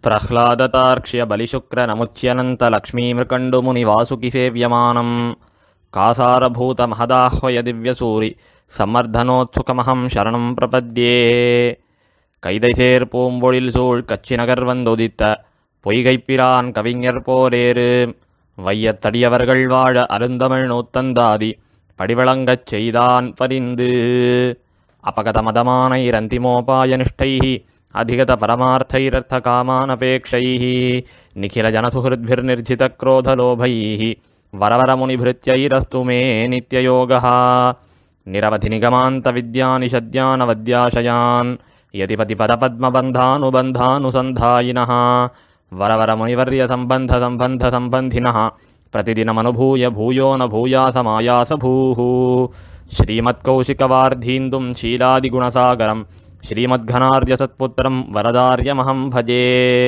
प्रह्लादतार्क्ष्य बलिशुक्रनमुच्यनन्तलक्ष्मीमृकण्डुमुनिवासुकिसेव्यमानं कासारभूतमहदाह्वय दिव्यसूरि சம்மர்தனோத்சுகமகம் சரணம் பிரபத்யே கைதைசேர் பூம்பொழில் சூழ் கச்சிநகர் வந்துதித்த பொய்கைப்பிரான் கவிஞர் போரேறு வையத்தடியவர்கள் வாழ அருந்தமிழ் நூத்தந்தாதி படிவிளங்கச் செய்தான் பரிந்து अपगतमदमानैरन्तिमोपायनिष्ठैः अधिगतपरमार्थैरर्थकामानपेक्षैः निखिलजनसुहृद्भिर्निर्जितक्रोधलोभैः वरवरमुनिभृत्यैरस्तु मे नित्ययोगः निरवधिनिगमान्तविद्यानिषद्यानवद्याशयान् यतिपतिपदपद्मबन्धानुबन्धानुसन्धायिनः वरवरमुनिवर्यसम्बन्धसम्बन्धसम्बन्धिनः प्रतिदिनमनुभूय भूयो न भूयासमायास भूः श्रीमत्कौशिकवार्धीन्दुं शीलादिगुणसागरं श्रीमद्घनार्यसत्पुत्रं वरदार्यमहं भजे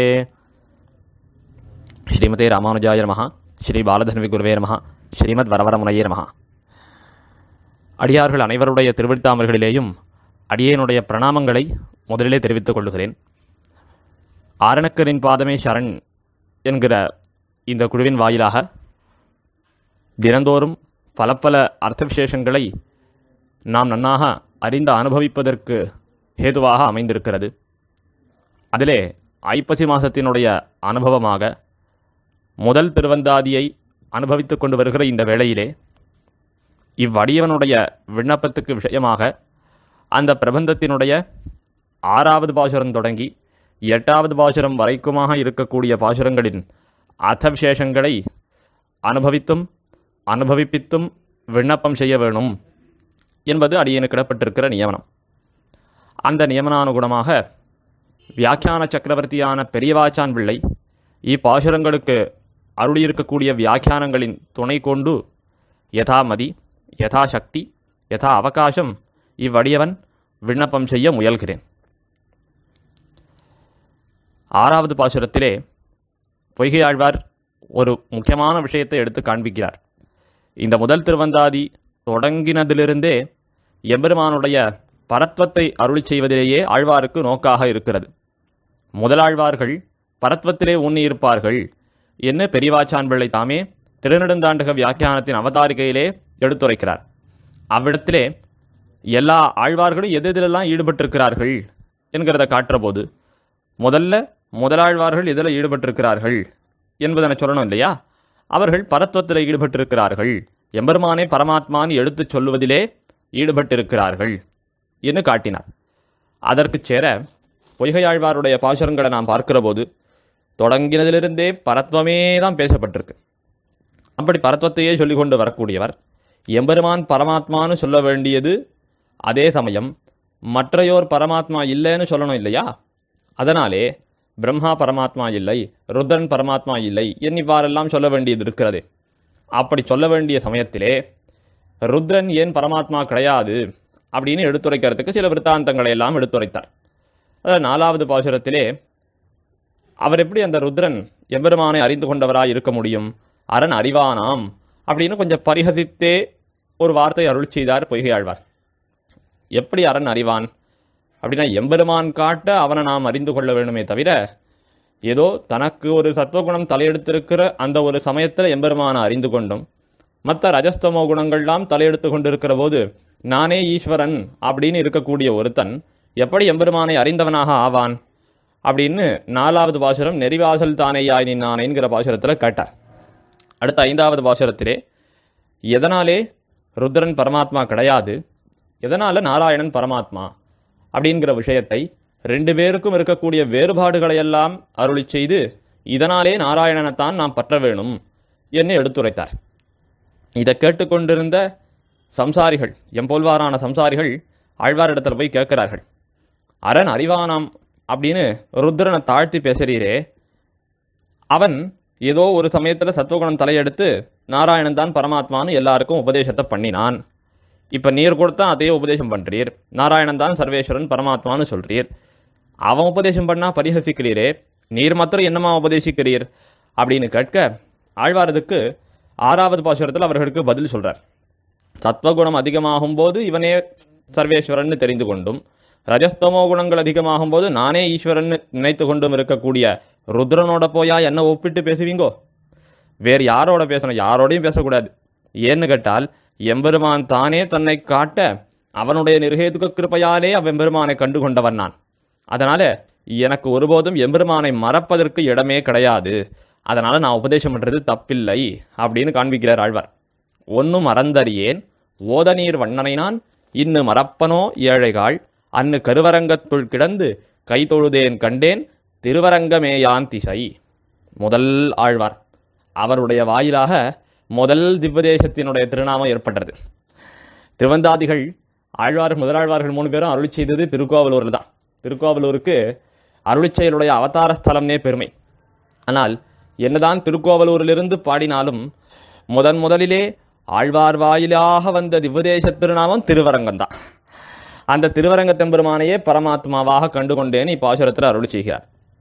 ஸ்ரீமதே ராமானுஜாய நமஹ ஸ்ரீ பாலதன்வி குருவே நமஹ ஸ்ரீமத் வரவரமுனையே நமஹ அடியார்கள் அனைவருடைய திருவிழ்த்தாமர்களிலேயும் அடியேனுடைய பிரணாமங்களை முதலிலே தெரிவித்துக் கொள்கிறேன் ஆரணக்கரின் பாதமே சரண் என்கிற இந்த குழுவின் வாயிலாக தினந்தோறும் பல பல அர்த்த விசேஷங்களை நாம் நன்னாக அறிந்து அனுபவிப்பதற்கு ஹேதுவாக அமைந்திருக்கிறது அதிலே ஐப்பசி மாதத்தினுடைய அனுபவமாக முதல் திருவந்தாதியை அனுபவித்துக் கொண்டு வருகிற இந்த வேளையிலே இவ்வடியவனுடைய விண்ணப்பத்துக்கு விஷயமாக அந்த பிரபந்தத்தினுடைய ஆறாவது பாசுரம் தொடங்கி எட்டாவது பாசுரம் வரைக்குமாக இருக்கக்கூடிய பாசுரங்களின் அர்த்த விசேஷங்களை அனுபவித்தும் அனுபவிப்பித்தும் விண்ணப்பம் செய்ய வேணும் என்பது அடியனுக்கிடப்பட்டிருக்கிற நியமனம் அந்த நியமனானுகுணமாக வியாக்கியான சக்கரவர்த்தியான பெரியவாச்சான் பிள்ளை இப்பாசுரங்களுக்கு அருளியிருக்கக்கூடிய வியாக்கியானங்களின் துணை கொண்டு யதா மதி யதா சக்தி யதா அவகாசம் இவ்வடியவன் விண்ணப்பம் செய்ய முயல்கிறேன் ஆறாவது பாசுரத்திலே பொய்கை ஆழ்வார் ஒரு முக்கியமான விஷயத்தை எடுத்து காண்பிக்கிறார் இந்த முதல் திருவந்தாதி தொடங்கினதிலிருந்தே எம்பெருமானுடைய பரத்வத்தை அருளி செய்வதிலேயே ஆழ்வாருக்கு நோக்காக இருக்கிறது முதலாழ்வார்கள் பரத்வத்திலே உண்ணி இருப்பார்கள் என்று பெரியவாச்சான் பிள்ளை தாமே திருநெடுந்தாண்டக வியாக்கியானத்தின் அவதாரிகையிலே எடுத்துரைக்கிறார் அவ்விடத்திலே எல்லா ஆழ்வார்களும் எது எதிலெல்லாம் ஈடுபட்டிருக்கிறார்கள் என்கிறத காட்டுறபோது முதல்ல முதலாழ்வார்கள் எதில் ஈடுபட்டிருக்கிறார்கள் என்பதனை சொல்லணும் இல்லையா அவர்கள் பரத்வத்தில் ஈடுபட்டிருக்கிறார்கள் எம்பெருமானே பரமாத்மான்னு எடுத்துச் சொல்லுவதிலே ஈடுபட்டிருக்கிறார்கள் என்று காட்டினார் அதற்குச் சேர பொய்கையாழ்வாருடைய பாசுரங்களை நாம் பார்க்கிற போது தொடங்கினதிலிருந்தே பரத்வமே தான் பேசப்பட்டிருக்கு அப்படி பரத்வத்தையே சொல்லிக் கொண்டு வரக்கூடியவர் எம்பெருமான் பரமாத்மான்னு சொல்ல வேண்டியது அதே சமயம் மற்றையோர் பரமாத்மா இல்லைன்னு சொல்லணும் இல்லையா அதனாலே பிரம்மா பரமாத்மா இல்லை ருத்ரன் பரமாத்மா இல்லை என் இவ்வாறெல்லாம் சொல்ல வேண்டியது இருக்கிறது அப்படி சொல்ல வேண்டிய சமயத்திலே ருத்ரன் ஏன் பரமாத்மா கிடையாது அப்படின்னு எடுத்துரைக்கிறதுக்கு சில விற்த்தாந்தங்களை எல்லாம் எடுத்துரைத்தார் அதாவது நாலாவது பாசுரத்திலே அவர் எப்படி அந்த ருத்ரன் எம்பெருமானை அறிந்து கொண்டவராய் இருக்க முடியும் அரண் அறிவானாம் அப்படின்னு கொஞ்சம் பரிகசித்தே ஒரு வார்த்தை அருள் செய்தார் பொய்கை ஆழ்வார் எப்படி அரண் அறிவான் அப்படின்னா எம்பெருமான் காட்ட அவனை நாம் அறிந்து கொள்ள வேண்டுமே தவிர ஏதோ தனக்கு ஒரு சத்வகுணம் தலையெடுத்திருக்கிற அந்த ஒரு சமயத்தில் எம்பெருமானை அறிந்து கொண்டும் மற்ற ரஜஸ்தமோ குணங்கள்லாம் தலையெடுத்து கொண்டிருக்கிற போது நானே ஈஸ்வரன் அப்படின்னு இருக்கக்கூடிய ஒருத்தன் எப்படி எம்பெருமானை அறிந்தவனாக ஆவான் அப்படின்னு நாலாவது பாசுரம் நெறிவாசல் தானேயாய் நின்னானேங்கிற பாசுரத்தில் கேட்டார் அடுத்த ஐந்தாவது பாசுரத்திலே எதனாலே ருத்ரன் பரமாத்மா கிடையாது எதனால நாராயணன் பரமாத்மா அப்படிங்கிற விஷயத்தை ரெண்டு பேருக்கும் இருக்கக்கூடிய வேறுபாடுகளையெல்லாம் அருளி செய்து இதனாலே நாராயணனைத்தான் நாம் பற்ற வேணும் என்று எடுத்துரைத்தார் இதை கேட்டுக்கொண்டிருந்த சம்சாரிகள் எம்போல்வாரான சம்சாரிகள் ஆழ்வாரிடத்தில் போய் கேட்கிறார்கள் அரண் அறிவானாம் அப்படின்னு ருத்ரனை தாழ்த்தி பேசுறீரே அவன் ஏதோ ஒரு சமயத்தில் சத்துவகுணம் தலையெடுத்து நாராயணன் தான் பரமாத்மான்னு எல்லாருக்கும் உபதேசத்தை பண்ணினான் இப்போ நீர் கொடுத்தா அதே உபதேசம் பண்ணுறீர் நாராயணன் தான் சர்வேஸ்வரன் பரமாத்மான்னு சொல்றீர் அவன் உபதேசம் பண்ணா பரிஹசிக்கிறீரே நீர் மாத்திரம் என்னமா உபதேசிக்கிறீர் அப்படின்னு கேட்க ஆழ்வாரதுக்கு ஆறாவது பாசுரத்தில் அவர்களுக்கு பதில் சொல்றார் சத்வகுணம் அதிகமாகும் போது இவனே சர்வேஸ்வரன் தெரிந்து கொண்டும் ரஜஸ்தமோ குணங்கள் அதிகமாகும் போது நானே ஈஸ்வரன் நினைத்து கொண்டும் இருக்கக்கூடிய ருத்ரனோட போயா என்ன ஒப்பிட்டு பேசுவீங்கோ வேறு யாரோட பேசணும் யாரோடையும் பேசக்கூடாது ஏன்னு கேட்டால் எம்பெருமான் தானே தன்னை காட்ட அவனுடைய நிர்ஹேதுக கிருப்பையாலே அவ்வெம்பெருமானை கண்டு கொண்டவன் நான் அதனால எனக்கு ஒருபோதும் எம்பெருமானை மறப்பதற்கு இடமே கிடையாது அதனால நான் உபதேசம் பண்றது தப்பில்லை அப்படின்னு காண்பிக்கிறார் ஆழ்வார் ஒன்னும் மறந்தறியேன் ஓதநீர் வண்ணனை நான் இன்னு மறப்பனோ ஏழைகாள் அன்னு கருவரங்கத்துள் கிடந்து கை தொழுதேன் கண்டேன் திருவரங்கமேயான் திசை முதல் ஆழ்வார் அவருடைய வாயிலாக முதல் திவ்வதேசத்தினுடைய திருநாமம் ஏற்பட்டது திருவந்தாதிகள் ஆழ்வார் முதலாழ்வார்கள் மூணு பேரும் அருளி செய்தது திருக்கோவலூரில் தான் திருக்கோவலூருக்கு அருளிச்செயலுடைய அவதார ஸ்தலம்னே பெருமை ஆனால் என்னதான் திருக்கோவலூரிலிருந்து பாடினாலும் முதன் முதலிலே ஆழ்வார் வாயிலாக வந்த திவ்வதேச திருநாமம் திருவரங்கம் தான் அந்த திருவரங்க தெம்பெருமானையே பரமாத்மாவாக கண்டுகொண்டேன் இப்பாசுரத்தில் அருளி செய்கிறார்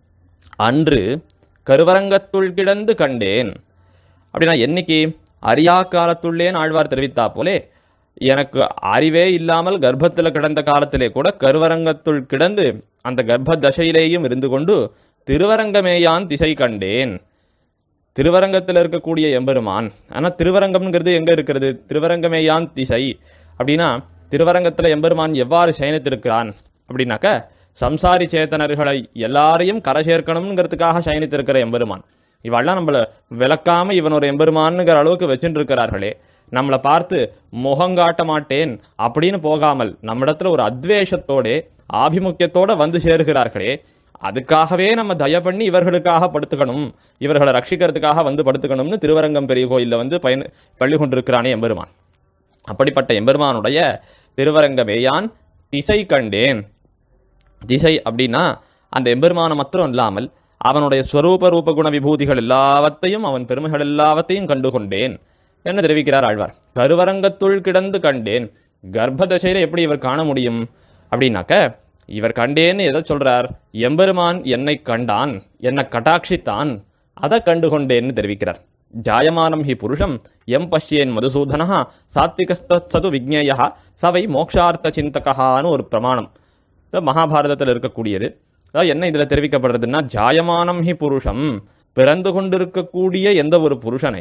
அன்று கருவரங்கத்துள் கிடந்து கண்டேன் அப்படின்னா என்னைக்கு அறியா காலத்துள்ளேன் ஆழ்வார் தெரிவித்தா போலே எனக்கு அறிவே இல்லாமல் கர்ப்பத்தில் கிடந்த காலத்திலே கூட கருவரங்கத்துள் கிடந்து அந்த கர்ப்ப தசையிலேயும் இருந்து கொண்டு திருவரங்கமேயான் திசை கண்டேன் திருவரங்கத்தில் இருக்கக்கூடிய எம்பெருமான் ஆனால் திருவரங்கம்ங்கிறது எங்கே இருக்கிறது திருவரங்கமேயான் திசை அப்படின்னா திருவரங்கத்தில் எம்பெருமான் எவ்வாறு சயனித்திருக்கிறான் அப்படின்னாக்க சம்சாரி சேத்தனர்களை எல்லாரையும் கரை சேர்க்கணுங்கிறதுக்காக சயனித்திருக்கிற எம்பெருமான் இவெல்லாம் நம்மள விளக்காம இவன் ஒரு எம்பெருமானுங்கிற அளவுக்கு வச்சுட்டு இருக்கிறார்களே நம்மளை பார்த்து முகங்காட்ட மாட்டேன் அப்படின்னு போகாமல் நம்மிடத்துல ஒரு அத்வேஷத்தோட ஆபிமுக்கியத்தோட வந்து சேருகிறார்களே அதுக்காகவே நம்ம தய பண்ணி இவர்களுக்காக படுத்துக்கணும் இவர்களை ரட்சிக்கிறதுக்காக வந்து படுத்துக்கணும்னு திருவரங்கம் பெரிய கோயிலில் வந்து பயன் பள்ளி கொண்டிருக்கிறானே எம்பெருமான் அப்படிப்பட்ட எம்பெருமானுடைய திருவரங்கமேயான் திசை கண்டேன் திசை அப்படின்னா அந்த எம்பெருமானை மாத்திரம் இல்லாமல் அவனுடைய ஸ்வரூப ரூப குண விபூதிகள் எல்லாவற்றையும் அவன் பெருமைகள் எல்லாவற்றையும் கண்டு கொண்டேன் என்ன தெரிவிக்கிறார் ஆழ்வார் கருவரங்கத்துள் கிடந்து கண்டேன் கர்ப்பதசையில எப்படி இவர் காண முடியும் அப்படின்னாக்க இவர் கண்டேன்னு எதை சொல்றார் எம்பெருமான் என்னை கண்டான் என்னை கட்டாட்சித்தான் அதை கண்டு கொண்டேன்னு தெரிவிக்கிறார் ஜாயமானம் ஹி புருஷம் எம் பஷ்யேன் மதுசூதனா சாத்விகஸ்தது விக்னேயா சவை மோக்ஷார்த்த சிந்தகான்னு ஒரு பிரமாணம் இது மகாபாரதத்தில் இருக்கக்கூடியது அதாவது என்ன இதில் தெரிவிக்கப்படுறதுன்னா ஜாயமானம் ஹி புருஷம் பிறந்து கொண்டிருக்கக்கூடிய எந்த ஒரு புருஷனை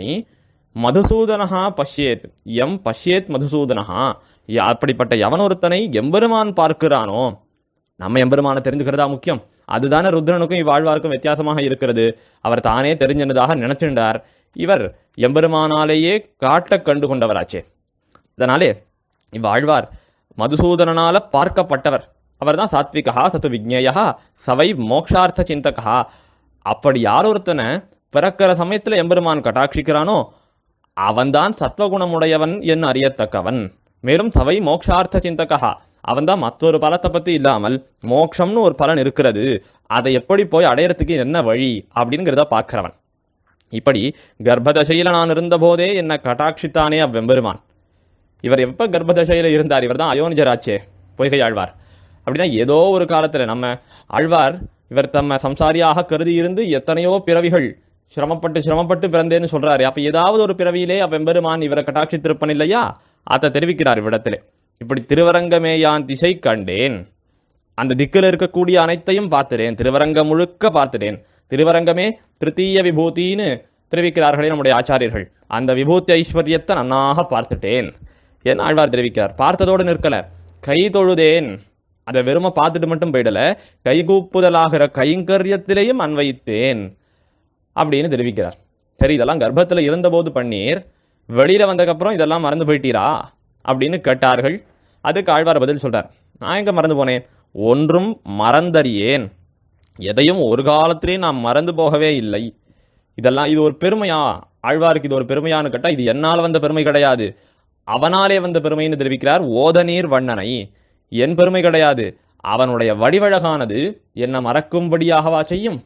மதுசூதனஹா பஷ்யேத் எம் பஷ்யேத் மதுசூதனஹா ய- அப்படிப்பட்ட எவனொருத்தனை எம்பெருமான் பார்க்கிறானோ நம்ம எம்பெருமானை தெரிஞ்சுக்கிறதா முக்கியம் அதுதானே ருத்ரனுக்கும் இவ்வாழ்வாருக்கும் வித்தியாசமாக இருக்கிறது அவர் தானே தெரிஞ்சினதாக நினைச்சிருந்தார் இவர் எம்பெருமானாலேயே காட்ட கண்டு கொண்டவராச்சே இதனாலே இவ்வாழ்வார் மதுசூதனனால பார்க்கப்பட்டவர் அவர்தான் சாத்விகா சத்து விக்னேயா சவை மோக்ஷார்த்த சிந்தகா அப்படி யார் ஒருத்தனை பிறக்கிற சமயத்துல எம்பெருமான் கட்டாட்சிக்கிறானோ அவன்தான் சத்வகுணமுடையவன் என்று அறியத்தக்கவன் மேலும் சவை மோக்ஷார்த்த சிந்தகா அவன்தான் மற்றொரு பலத்தை பத்தி இல்லாமல் மோக்ஷம்னு ஒரு பலன் இருக்கிறது அதை எப்படி போய் அடையறதுக்கு என்ன வழி அப்படிங்கிறத பார்க்கிறவன் இப்படி கர்ப்பதசையில நான் இருந்தபோதே என்னை கட்டாட்சித்தானே அவ்வெம்பெருமான் இவர் எப்ப கர்ப்பதசையில இருந்தார் இவர் தான் அயோனிஜராச்சே பொய்கை ஆழ்வார் அப்படின்னா ஏதோ ஒரு காலத்துல நம்ம ஆழ்வார் இவர் தம்ம சம்சாரியாக கருதி இருந்து எத்தனையோ பிறவிகள் சிரமப்பட்டு சிரமப்பட்டு பிறந்தேன்னு சொல்றாரு அப்ப ஏதாவது ஒரு பிறவியிலே அவ்வெம்பெருமான் இவரை கட்டாட்சித்திருப்பன் இல்லையா அதை தெரிவிக்கிறார் இவ்விடத்திலே இப்படி திருவரங்கமேயான் திசை கண்டேன் அந்த திக்கில் இருக்கக்கூடிய அனைத்தையும் பார்த்துட்டேன் திருவரங்கம் முழுக்க பார்த்துட்டேன் திருவரங்கமே திருத்தீய விபூதின்னு தெரிவிக்கிறார்களே நம்முடைய ஆச்சாரியர்கள் அந்த விபூதி ஐஸ்வர்யத்தை நன்னாக பார்த்துட்டேன் என் ஆழ்வார் தெரிவிக்கிறார் பார்த்ததோடு நிற்கல கை தொழுதேன் அதை வெறும பார்த்துட்டு மட்டும் போயிடல கைகூப்புதலாகிற கைங்கரியத்திலேயும் அன்வைத்தேன் அப்படின்னு தெரிவிக்கிறார் சரி இதெல்லாம் கர்ப்பத்துல இருந்தபோது பண்ணீர் வெளியில வந்ததுக்கப்புறம் இதெல்லாம் மறந்து போயிட்டீரா அப்படின்னு கேட்டார்கள் அதுக்கு ஆழ்வார் பதில் சொல்றார் நான் எங்க மறந்து போனேன் ஒன்றும் மறந்தறியேன் எதையும் ஒரு காலத்திலே நான் மறந்து போகவே இல்லை இதெல்லாம் இது ஒரு பெருமையா ஆழ்வாருக்கு இது ஒரு பெருமையான்னு கேட்டா இது என்னால் வந்த பெருமை கிடையாது அவனாலே வந்த பெருமைன்னு தெரிவிக்கிறார் ஓதநீர் வண்ணனை என் பெருமை கிடையாது அவனுடைய வடிவழகானது என்ன மறக்கும்படியாகவா செய்யும்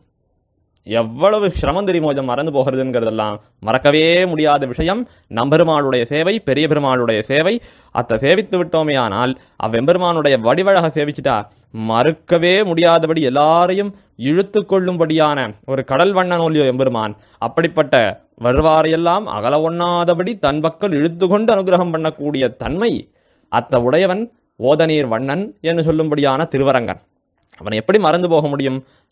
எவ்வளவு சிரமம் தெரியுமோ இதை மறந்து போகிறதுங்கிறதெல்லாம் மறக்கவே முடியாத விஷயம் நம்பெருமாளுடைய சேவை பெரிய பெருமாளுடைய சேவை அத்தை சேவித்து விட்டோமேயானால் அவ்வெம்பெருமானுடைய வடிவழக சேவிச்சுட்டா மறுக்கவே முடியாதபடி எல்லாரையும் இழுத்து கொள்ளும்படியான ஒரு கடல் வண்ணன் ஒல்லியோ எம்பெருமான் அப்படிப்பட்ட வருவாரையெல்லாம் அகல ஒண்ணாதபடி தன் பக்கம் இழுத்து கொண்டு அனுகிரகம் பண்ணக்கூடிய தன்மை அத்த உடையவன் ஓதநீர் வண்ணன் என்று சொல்லும்படியான திருவரங்கன் அவனை எப்படி மறந்து போக முடியும்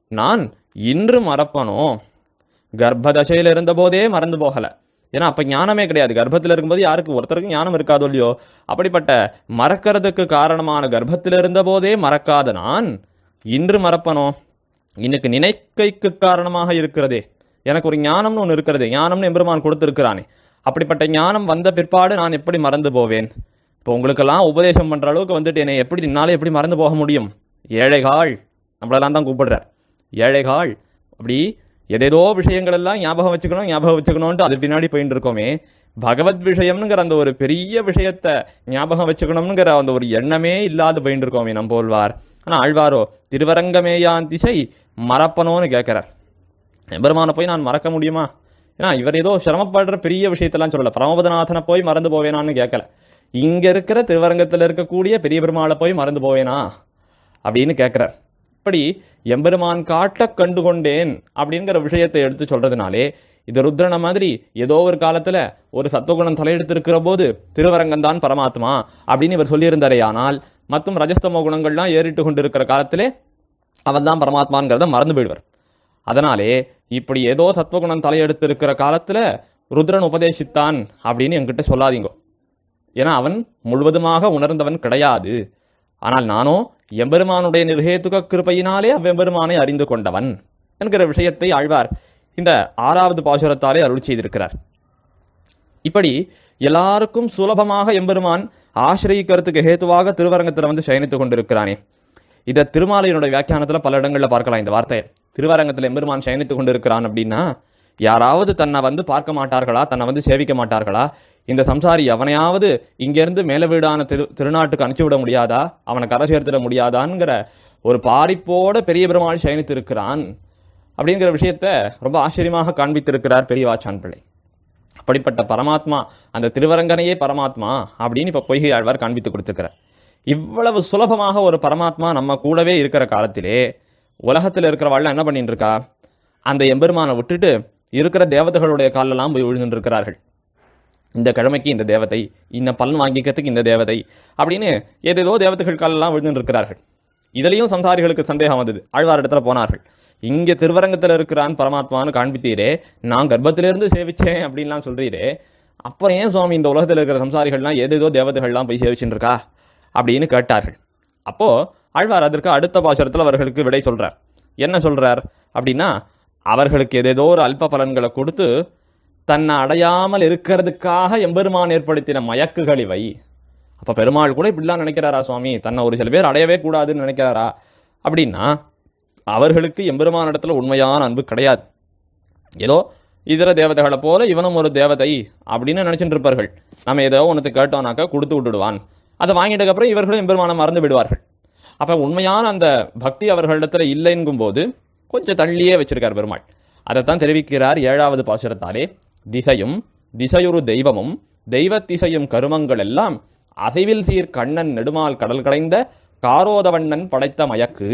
நான் இன்று மறப்பனோ கர்ப்பதசையில் இருந்தபோதே மறந்து போகல ஏன்னா அப்ப ஞானமே கிடையாது கர்ப்பத்தில் இருக்கும்போது யாருக்கு ஒருத்தருக்கு ஞானம் இருக்காதோ இல்லையோ அப்படிப்பட்ட மறக்கிறதுக்கு காரணமான கர்ப்பத்தில் இருந்தபோதே மறக்காத நான் இன்று மறப்பனோ இன்னைக்கு நினைக்கைக்கு காரணமாக இருக்கிறதே எனக்கு ஒரு ஞானம்னு ஒன்று இருக்கிறது ஞானம்னு எம்பெருமான் கொடுத்திருக்கிறானே அப்படிப்பட்ட ஞானம் வந்த பிற்பாடு நான் எப்படி மறந்து போவேன் இப்போ உங்களுக்கெல்லாம் உபதேசம் பண்ற அளவுக்கு வந்துட்டு என்னை எப்படி என்னால எப்படி மறந்து போக முடியும் ஏழைகாள் நம்மளெல்லாம் தான் கூப்பிடுறார் ஏழைகாள் அப்படி எதேதோ விஷயங்கள் எல்லாம் ஞாபகம் வச்சுக்கணும் ஞாபகம் வச்சுக்கணும்ட்டு அது பின்னாடி போயிட்டு இருக்கோமே பகவத் விஷயம்னுங்கிற அந்த ஒரு பெரிய விஷயத்தை ஞாபகம் வச்சுக்கணும்ங்கிற அந்த ஒரு எண்ணமே இல்லாத போயிட்டு இருக்கோமே நம்ம போல்வார் ஆனா ஆழ்வாரோ திருவரங்கமேயான் திசை மறப்பனோன்னு கேட்கிறார் எம்பெருமானை போய் நான் மறக்க முடியுமா ஏன்னா இவர் ஏதோ சிரமப்படுற பெரிய விஷயத்தெல்லாம் சொல்லல பரமபதநாதனை போய் மறந்து போவேனான்னு கேட்கல இங்க இருக்கிற திருவரங்கத்தில் இருக்கக்கூடிய பெரிய பெருமாளை போய் மறந்து போவேனா அப்படின்னு கேட்கிறார் இப்படி எம்பெருமான் காட்ட கண்டு கொண்டேன் அப்படிங்கிற விஷயத்தை எடுத்து சொல்றதுனாலே இது ருத்ரன மாதிரி ஏதோ ஒரு காலத்துல ஒரு சத்துவகுணம் தலையெடுத்திருக்கிற போது திருவரங்கம் தான் பரமாத்மா அப்படின்னு இவர் சொல்லியிருந்தாரே ஆனால் மற்றும் ரஜஸ்தமோ குணங்கள்லாம் ஏறிட்டு கொண்டிருக்கிற காலத்திலே அவன் தான் பரமாத்மாங்கிறத மறந்து போயிடுவார் அதனாலே இப்படி ஏதோ சத்துவகுணம் தலையெடுத்து இருக்கிற காலத்துல ருத்ரன் உபதேசித்தான் அப்படின்னு என்கிட்ட சொல்லாதீங்க ஏன்னா அவன் முழுவதுமாக உணர்ந்தவன் கிடையாது ஆனால் நானோ எம்பெருமானுடைய நிர்ஹேதுக கிருபையினாலே அவ்வெம்பெருமானை அறிந்து கொண்டவன் என்கிற விஷயத்தை ஆழ்வார் இந்த ஆறாவது பாசுரத்தாலே அருள் செய்திருக்கிறார் இப்படி எல்லாருக்கும் சுலபமாக எம்பெருமான் ஆசிரியக்கிறதுக்கு ஹேத்துவாக திருவரங்கத்தில் வந்து சயனித்துக் கொண்டிருக்கிறானே இதை திருமாலையினுடைய வியாக்கியானத்துல பல இடங்கள்ல பார்க்கலாம் இந்த வார்த்தையை திருவரங்கத்தில் எம்பெருமான் சயனித்துக் கொண்டிருக்கிறான் அப்படின்னா யாராவது தன்னை வந்து பார்க்க மாட்டார்களா தன்னை வந்து சேவிக்க மாட்டார்களா இந்த சம்சாரி அவனையாவது இங்கிருந்து மேல வீடான திரு திருநாட்டுக்கு அனுப்பிச்சு விட முடியாதா அவனை கரை சேர்த்திட முடியாதாங்கிற ஒரு பாரிப்போட பெரிய பெருமாள் சயனித்து இருக்கிறான் அப்படிங்கிற விஷயத்த ரொம்ப ஆச்சரியமாக காண்பித்திருக்கிறார் பெரியவாச்சான் பிள்ளை அப்படிப்பட்ட பரமாத்மா அந்த திருவரங்கனையே பரமாத்மா அப்படின்னு இப்ப பொய்கை ஆழ்வார் காண்பித்து கொடுத்திருக்கிறார் இவ்வளவு சுலபமாக ஒரு பரமாத்மா நம்ம கூடவே இருக்கிற காலத்திலே உலகத்தில் இருக்கிறவாள்லாம் என்ன பண்ணிட்டு இருக்கா அந்த எம்பெருமானை விட்டுட்டு இருக்கிற தேவதைகளுடைய காலெல்லாம் போய் விழுந்துட்டு இருக்கிறார்கள் இந்த கிழமைக்கு இந்த தேவதை இந்த பலன் வாங்கிக்கிறதுக்கு இந்த தேவதை அப்படின்னு ஏதேதோ தேவதைகள் காலெல்லாம் விழுந்துட்டு இருக்கிறார்கள் இதுலயும் சம்சாரிகளுக்கு சந்தேகம் வந்தது ஆழ்வார் இடத்துல போனார்கள் இங்க திருவரங்கத்துல இருக்கிறான் பரமாத்மான்னு காண்பித்தீரே நான் கர்ப்பத்திலிருந்து சேவிச்சேன் அப்படின்லாம் சொல்றீரே அப்புறம் ஏன் சுவாமி இந்த உலகத்தில் இருக்கிற சம்சாரிகள்லாம் ஏதேதோ தேவதைகள்லாம் போய் சேவிச்சுட்டு இருக்கா அப்படின்னு கேட்டார்கள் அப்போ ஆழ்வார் அதற்கு அடுத்த பாசுரத்தில் அவர்களுக்கு விடை சொல்றார் என்ன சொல்றார் அப்படின்னா அவர்களுக்கு ஏதேதோ ஒரு அல்ப பலன்களை கொடுத்து தன்னை அடையாமல் இருக்கிறதுக்காக எம்பெருமான் ஏற்படுத்தின மயக்குகள் இவை அப்ப பெருமாள் கூட இப்படிலாம் நினைக்கிறாரா சுவாமி தன்னை ஒரு சில பேர் அடையவே கூடாதுன்னு நினைக்கிறாரா அப்படின்னா அவர்களுக்கு எம்பெருமான் இடத்துல உண்மையான அன்பு கிடையாது ஏதோ இதர தேவதைகளை போல இவனும் ஒரு தேவதை அப்படின்னு நினைச்சிட்டு இருப்பார்கள் நம்ம ஏதோ ஒன்று கேட்டோம்னாக்கா கொடுத்து விட்டுடுவான் அதை வாங்கிட்டதுக்கு அப்புறம் இவர்களும் எம்பெருமானை மறந்து விடுவார்கள் அப்ப உண்மையான அந்த பக்தி அவர்களிடத்துல இல்லைங்கும் போது கொஞ்சம் தள்ளியே வச்சிருக்கார் பெருமாள் அதைத்தான் தெரிவிக்கிறார் ஏழாவது பாசுரத்தாலே திசையும் திசையொரு தெய்வமும் தெய்வ திசையும் கருமங்கள் எல்லாம் அசைவில் சீர் கண்ணன் நெடுமால் கடல் கடைந்த காரோதவண்ணன் படைத்த மயக்கு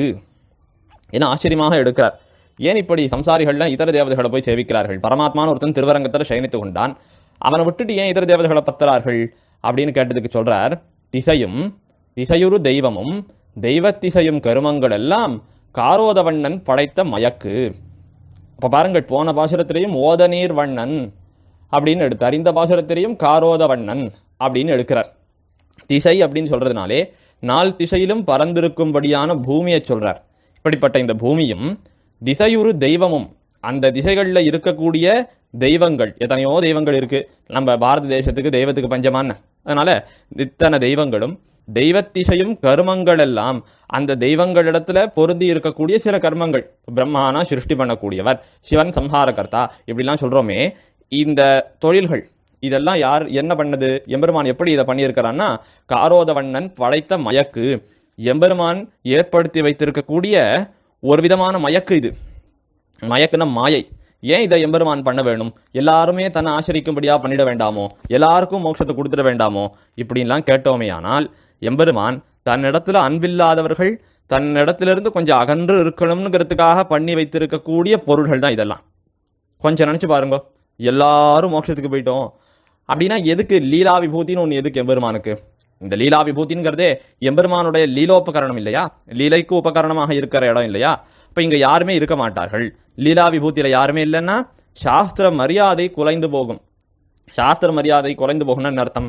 என ஆச்சரியமாக எடுக்கிறார் ஏன் இப்படி சம்சாரிகள்லாம் இதர தேவதைகளை போய் சேவிக்கிறார்கள் பரமாத்மான்னு ஒருத்தன் திருவரங்கத்தில் சயனித்து கொண்டான் அவனை விட்டுட்டு ஏன் இதர தேவதைகளை பத்துறார்கள் அப்படின்னு கேட்டதுக்கு சொல்றார் திசையும் திசையுறு தெய்வமும் தெய்வ திசையும் கருமங்கள் எல்லாம் காரோதவண்ணன் படைத்த மயக்கு அப்ப பாருங்கள் போன பாசுரத்திலையும் ஓதநீர் வண்ணன் அப்படின்னு எடுத்தார் இந்த பாசுரத்திலையும் காரோத வண்ணன் அப்படின்னு எடுக்கிறார் திசை அப்படின்னு சொல்றதுனாலே நால் திசையிலும் பறந்திருக்கும்படியான பூமியை சொல்றார் இப்படிப்பட்ட இந்த பூமியும் திசையுறு தெய்வமும் அந்த திசைகளில் இருக்கக்கூடிய தெய்வங்கள் எத்தனையோ தெய்வங்கள் இருக்கு நம்ம பாரத தேசத்துக்கு தெய்வத்துக்கு பஞ்சமான அதனால இத்தனை தெய்வங்களும் தெய்வத்திசையும் கர்மங்கள் எல்லாம் அந்த தெய்வங்களிடத்துல பொருந்தி இருக்கக்கூடிய சில கர்மங்கள் பிரம்மானா சிருஷ்டி பண்ணக்கூடியவர் சிவன் சம்ஹாரகர்த்தா இப்படிலாம் சொல்றோமே இந்த தொழில்கள் இதெல்லாம் யார் என்ன பண்ணது எம்பெருமான் எப்படி இதை பண்ணியிருக்கிறான்னா காரோதவண்ணன் படைத்த மயக்கு எம்பெருமான் ஏற்படுத்தி வைத்திருக்கக்கூடிய ஒரு விதமான மயக்கு இது மயக்குன மாயை ஏன் இதை எம்பெருமான் பண்ண வேணும் எல்லாருமே தன்னை ஆசிரிக்கும்படியா பண்ணிட வேண்டாமோ எல்லாருக்கும் மோட்சத்தை கொடுத்துட வேண்டாமோ இப்படின்லாம் கேட்டோமே ஆனால் எம்பெருமான் தன்னிடத்துல அன்பில்லாதவர்கள் தன்னிடத்திலிருந்து கொஞ்சம் அகன்று இருக்கணுங்கிறதுக்காக பண்ணி வைத்திருக்கக்கூடிய பொருள்கள் தான் இதெல்லாம் கொஞ்சம் நினைச்சு பாருங்க எல்லாரும் மோட்சத்துக்கு போயிட்டோம் அப்படின்னா எதுக்கு லீலா விபூதின்னு ஒன்று எதுக்கு எம்பெருமானுக்கு இந்த லீலா விபூதிங்கிறதே எம்பெருமானுடைய லீலோபகரணம் இல்லையா லீலைக்கு உபகரணமாக இருக்கிற இடம் இல்லையா இப்போ இங்கே யாருமே இருக்க மாட்டார்கள் லீலா விபூதியில் யாருமே இல்லைன்னா சாஸ்திர மரியாதை குலைந்து போகும் சாஸ்திர மரியாதை குறைந்து போகணும்னு அர்த்தம்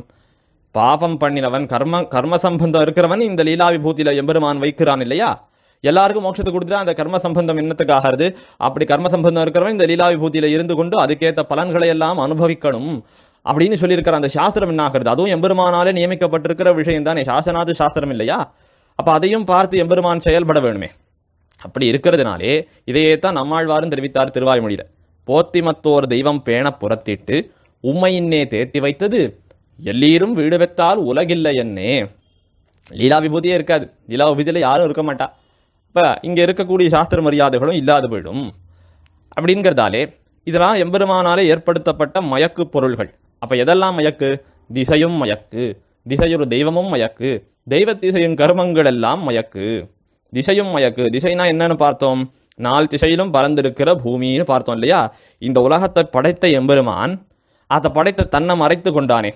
பாபம் பண்ணினவன் கர்ம கர்ம சம்பந்தம் இருக்கிறவன் இந்த லீலா விபூதியில எம்பெருமான் வைக்கிறான் இல்லையா எல்லாருக்கும் மோட்சத்தை கொடுத்துட்டா அந்த கர்ம சம்பந்தம் என்னத்துக்காகிறது அப்படி கர்ம சம்பந்தம் இருக்கிறவன் இந்த லீலா விபூதியில இருந்து கொண்டு அதுக்கேற்ற பலன்களை எல்லாம் அனுபவிக்கணும் அப்படின்னு சொல்லியிருக்கிற அந்த சாஸ்திரம் என்ன ஆகிறது அதுவும் எம்பெருமானாலே நியமிக்கப்பட்டிருக்கிற விஷயம் தானே சாசனாது சாஸ்திரம் இல்லையா அப்ப அதையும் பார்த்து எம்பெருமான் செயல்பட வேணுமே அப்படி இருக்கிறதுனாலே இதையே தான் நம்மாழ்வாரும் தெரிவித்தார் திருவாய்மொழியில போத்திமத்தோர் தெய்வம் பேண புறத்திட்டு உம்மையின்னே தேத்தி வைத்தது எல்லீரும் வீடு வைத்தால் உலகில்லை என்னே லீலா விபூதியே இருக்காது லீலா விபூதியில யாரும் இருக்க மாட்டா இப்ப இங்க இருக்கக்கூடிய சாஸ்திர மரியாதைகளும் இல்லாது போயிடும் அப்படிங்கிறதாலே இதெல்லாம் எம்பெருமானாலே ஏற்படுத்தப்பட்ட மயக்கு பொருள்கள் அப்ப எதெல்லாம் மயக்கு திசையும் மயக்கு திசையொரு தெய்வமும் மயக்கு தெய்வ திசையும் கர்மங்கள் எல்லாம் மயக்கு திசையும் மயக்கு திசைனா என்னன்னு பார்த்தோம் நாலு திசையிலும் பறந்திருக்கிற பூமின்னு பார்த்தோம் இல்லையா இந்த உலகத்தை படைத்த எம்பெருமான் அதை படைத்த தன்னை மறைத்து கொண்டானே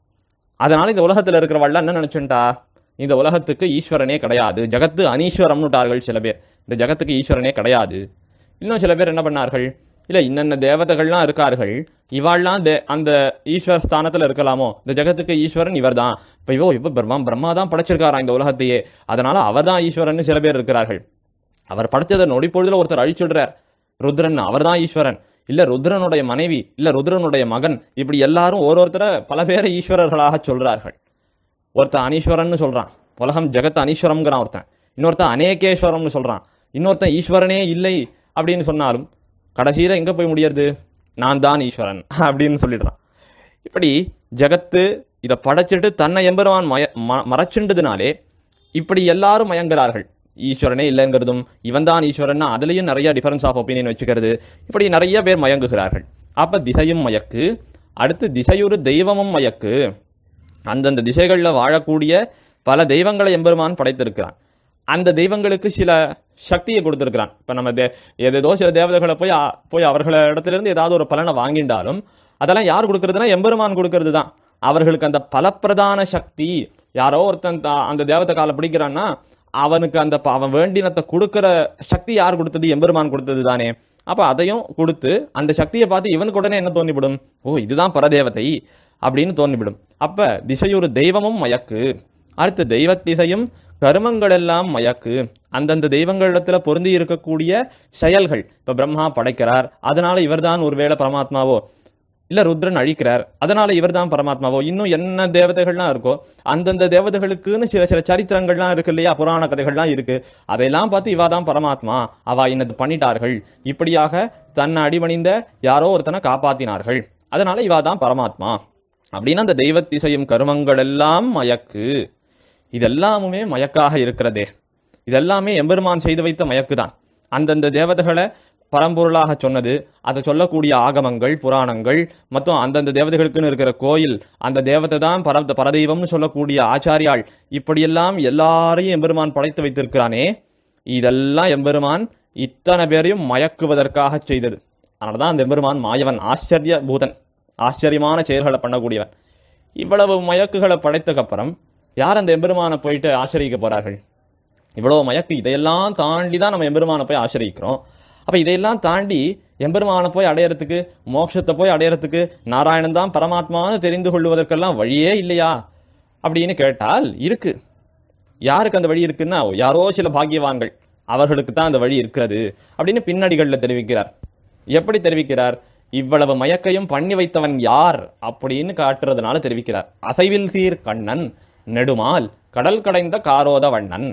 அதனால இந்த உலகத்துல இருக்கிறவள்லாம் என்ன நினைச்சுட்டா இந்த உலகத்துக்கு ஈஸ்வரனே கிடையாது ஜகத்து அனீஸ்வரம்னுட்டார்கள் சில பேர் இந்த ஜகத்துக்கு ஈஸ்வரனே கிடையாது இன்னும் சில பேர் என்ன பண்ணார்கள் இல்ல இன்னென்ன தேவதைகள்லாம் இருக்கார்கள் இவாள்லாம் தே அந்த ஈஸ்வர ஸ்தானத்துல இருக்கலாமோ இந்த ஜகத்துக்கு ஈஸ்வரன் இவர்தான் இப்போ இவோ இப்போ பிரம்மா பிரம்மா தான் படைச்சிருக்காராம் இந்த உலகத்தையே அதனால அவர் தான் ஈஸ்வரன் சில பேர் இருக்கிறார்கள் அவர் படைச்சதை நொடி பொழுதுல ஒருத்தர் அழிச்சுடுறார் ருத்ரன் அவர்தான் ஈஸ்வரன் இல்ல ருத்ரனுடைய மனைவி இல்ல ருத்ரனுடைய மகன் இப்படி எல்லாரும் ஒரு ஒருத்தரை பல பேரை ஈஸ்வரர்களாக சொல்றார்கள் ஒருத்தன் அனீஸ்வரன் சொல்றான் உலகம் ஜெகத் அனீஸ்வரம்ங்கிறான் ஒருத்தன் இன்னொருத்தன் அநேகேஸ்வரம்னு சொல்றான் இன்னொருத்தன் ஈஸ்வரனே இல்லை அப்படின்னு சொன்னாலும் கடைசியில எங்க போய் முடியறது நான் தான் ஈஸ்வரன் அப்படின்னு சொல்லிடுறான் இப்படி ஜகத்து இதை படைச்சிட்டு தன்னை எம்பெருமான் மய ம- மறைச்சுண்டதுனாலே இப்படி எல்லாரும் மயங்குறார்கள் ஈஸ்வரனே இல்லைங்கிறதும் இவன் தான் ஈஸ்வரன் அதுலயும் நிறைய டிஃபரன்ஸ் ஆஃப் ஒப்பீனியன் வச்சுக்கிறது இப்படி நிறைய பேர் மயங்குகிறார்கள் அப்ப திசையும் மயக்கு அடுத்து திசையொரு தெய்வமும் மயக்கு அந்தந்த திசைகளில் வாழக்கூடிய பல தெய்வங்களை எம்பெருமான் படைத்திருக்கிறான் அந்த தெய்வங்களுக்கு சில சக்தியை கொடுத்திருக்கிறான் இப்ப நம்ம தே- ஏதேதோ சில தேவதைகளை போய் அ- போய் அவர்கள இடத்திலிருந்து ஏதாவது ஒரு பலனை வாங்கிண்டாலும் அதெல்லாம் யார் கொடுக்கறதுனா எம்பெருமான் கொடுக்கறது தான் அவர்களுக்கு அந்த பலப்பிரதான சக்தி யாரோ ஒருத்தன் தா- அந்த தேவதை காலை பிடிக்கிறான்னா அவனுக்கு அந்த ப- அவன் வேண்டினத்தை கொடுக்கிற சக்தி யார் கொடுத்தது எம்பெருமான் கொடுத்தது தானே அப்ப அதையும் கொடுத்து அந்த சக்தியை பார்த்து இவனுக்கு உடனே என்ன தோணிவிடும் ஓ இதுதான் பரதேவதை அப்படின்னு தோன்றிவிடும் அப்ப திசையொரு தெய்வமும் மயக்கு அடுத்து தெய்வ திசையும் கருமங்கள் எல்லாம் மயக்கு அந்தந்த தெய்வங்களிடத்துல பொருந்தி இருக்கக்கூடிய செயல்கள் இப்ப பிரம்மா படைக்கிறார் அதனால இவர்தான் ஒருவேளை பரமாத்மாவோ இல்ல ருத்ரன் அழிக்கிறார் அதனால இவர்தான் பரமாத்மாவோ இன்னும் என்ன தேவதைகள்லாம் இருக்கோ அந்தந்த தேவதைகளுக்குன்னு சில சில சரித்திரங்கள்லாம் இருக்கு இல்லையா புராண கதைகள்லாம் இருக்கு அதையெல்லாம் பார்த்து இவா தான் பரமாத்மா அவ இன்னது பண்ணிட்டார்கள் இப்படியாக தன்னை அடிபணிந்த யாரோ ஒருத்தனை காப்பாத்தினார்கள் அதனால இவா தான் பரமாத்மா அப்படின்னு அந்த தெய்வ திசையும் கருமங்கள் எல்லாம் மயக்கு இதெல்லாமுமே மயக்காக இருக்கிறதே இதெல்லாமே எம்பெருமான் செய்து வைத்த மயக்கு தான் அந்தந்த தேவதைகளை பரம்பொருளாக சொன்னது அதை சொல்லக்கூடிய ஆகமங்கள் புராணங்கள் மற்றும் அந்தந்த தேவதைகளுக்குன்னு இருக்கிற கோயில் அந்த தேவதை தான் பர பரதெய்வம்னு சொல்லக்கூடிய ஆச்சாரியாள் இப்படியெல்லாம் எல்லாரையும் எம்பெருமான் படைத்து வைத்திருக்கிறானே இதெல்லாம் எம்பெருமான் இத்தனை பேரையும் மயக்குவதற்காக செய்தது அதனால தான் அந்த எம்பெருமான் மாயவன் ஆச்சரிய பூதன் ஆச்சரியமான செயல்களை பண்ணக்கூடியவன் இவ்வளவு மயக்குகளை படைத்தக்கப்புறம் யார் அந்த எம்பெருமானை போயிட்டு ஆச்சரிக்க போறார்கள் இவ்வளவு மயக்கு இதையெல்லாம் தாண்டி தான் நம்ம எம்பெருமானை போய் ஆசிரியிக்கிறோம் அப்ப இதையெல்லாம் தாண்டி எம்பெருமானை போய் அடையறதுக்கு மோட்சத்தை போய் அடையறதுக்கு நாராயணன் தான் பரமாத்மான்னு தெரிந்து கொள்வதற்கெல்லாம் வழியே இல்லையா அப்படின்னு கேட்டால் இருக்கு யாருக்கு அந்த வழி இருக்குன்னா யாரோ சில பாக்கியவான்கள் அவர்களுக்கு தான் அந்த வழி இருக்கிறது அப்படின்னு பின்னடிகள்ல தெரிவிக்கிறார் எப்படி தெரிவிக்கிறார் இவ்வளவு மயக்கையும் பண்ணி வைத்தவன் யார் அப்படின்னு காட்டுறதுனால தெரிவிக்கிறார் அசைவில் சீர் கண்ணன் நெடுமால் கடல் கடைந்த காரோத வண்ணன்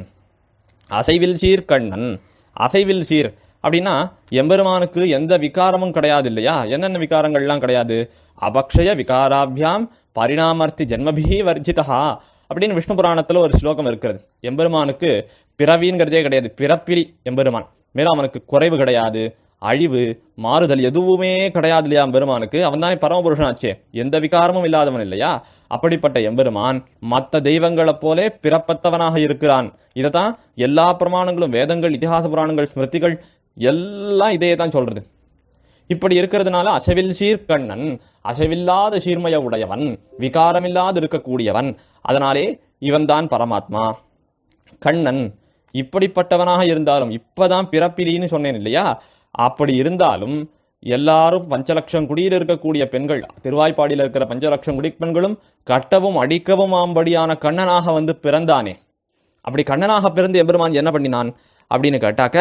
அசைவில் சீர் கண்ணன் அசைவில் சீர் அப்படின்னா எம்பெருமானுக்கு எந்த விகாரமும் கிடையாது இல்லையா என்னென்ன விகாரங்கள்லாம் கிடையாது அபக்ஷய விகாராபியாம் பரிணாமர்த்தி ஜென்மபிஹி வர்ஜிதா அப்படின்னு விஷ்ணு புராணத்துல ஒரு ஸ்லோகம் இருக்கிறது எம்பெருமானுக்கு பிறவிங்கிறதே கிடையாது பிறப்பில் எம்பெருமான் மேலும் அவனுக்கு குறைவு கிடையாது அழிவு மாறுதல் எதுவுமே கிடையாது இல்லையா எம்பெருமானுக்கு அவன் தானே பரமபுருஷனாச்சே எந்த விகாரமும் இல்லாதவன் இல்லையா அப்படிப்பட்ட எம்பெருமான் மற்ற தெய்வங்களைப் போலே பிறப்பத்தவனாக இருக்கிறான் இதைத்தான் எல்லா பிரமாணங்களும் வேதங்கள் இதிகாச புராணங்கள் ஸ்மிருதிகள் எல்லாம் இதையே தான் சொல்றது இப்படி இருக்கிறதுனால அசைவில் சீர்கண்ணன் அசைவில்லாத சீர்மய உடையவன் விகாரமில்லாது இருக்கக்கூடியவன் அதனாலே இவன்தான் பரமாத்மா கண்ணன் இப்படிப்பட்டவனாக இருந்தாலும் இப்பதான் பிறப்பிலின்னு சொன்னேன் இல்லையா அப்படி இருந்தாலும் எல்லாரும் பஞ்சலட்சம் குடியில் இருக்கக்கூடிய பெண்கள் திருவாய்ப்பாடியில் இருக்கிற பஞ்சலட்சம் குடி பெண்களும் கட்டவும் அடிக்கவும் ஆம்படியான கண்ணனாக வந்து பிறந்தானே அப்படி கண்ணனாக பிறந்து எம்பெருமான் என்ன பண்ணினான் அப்படின்னு கேட்டாக்க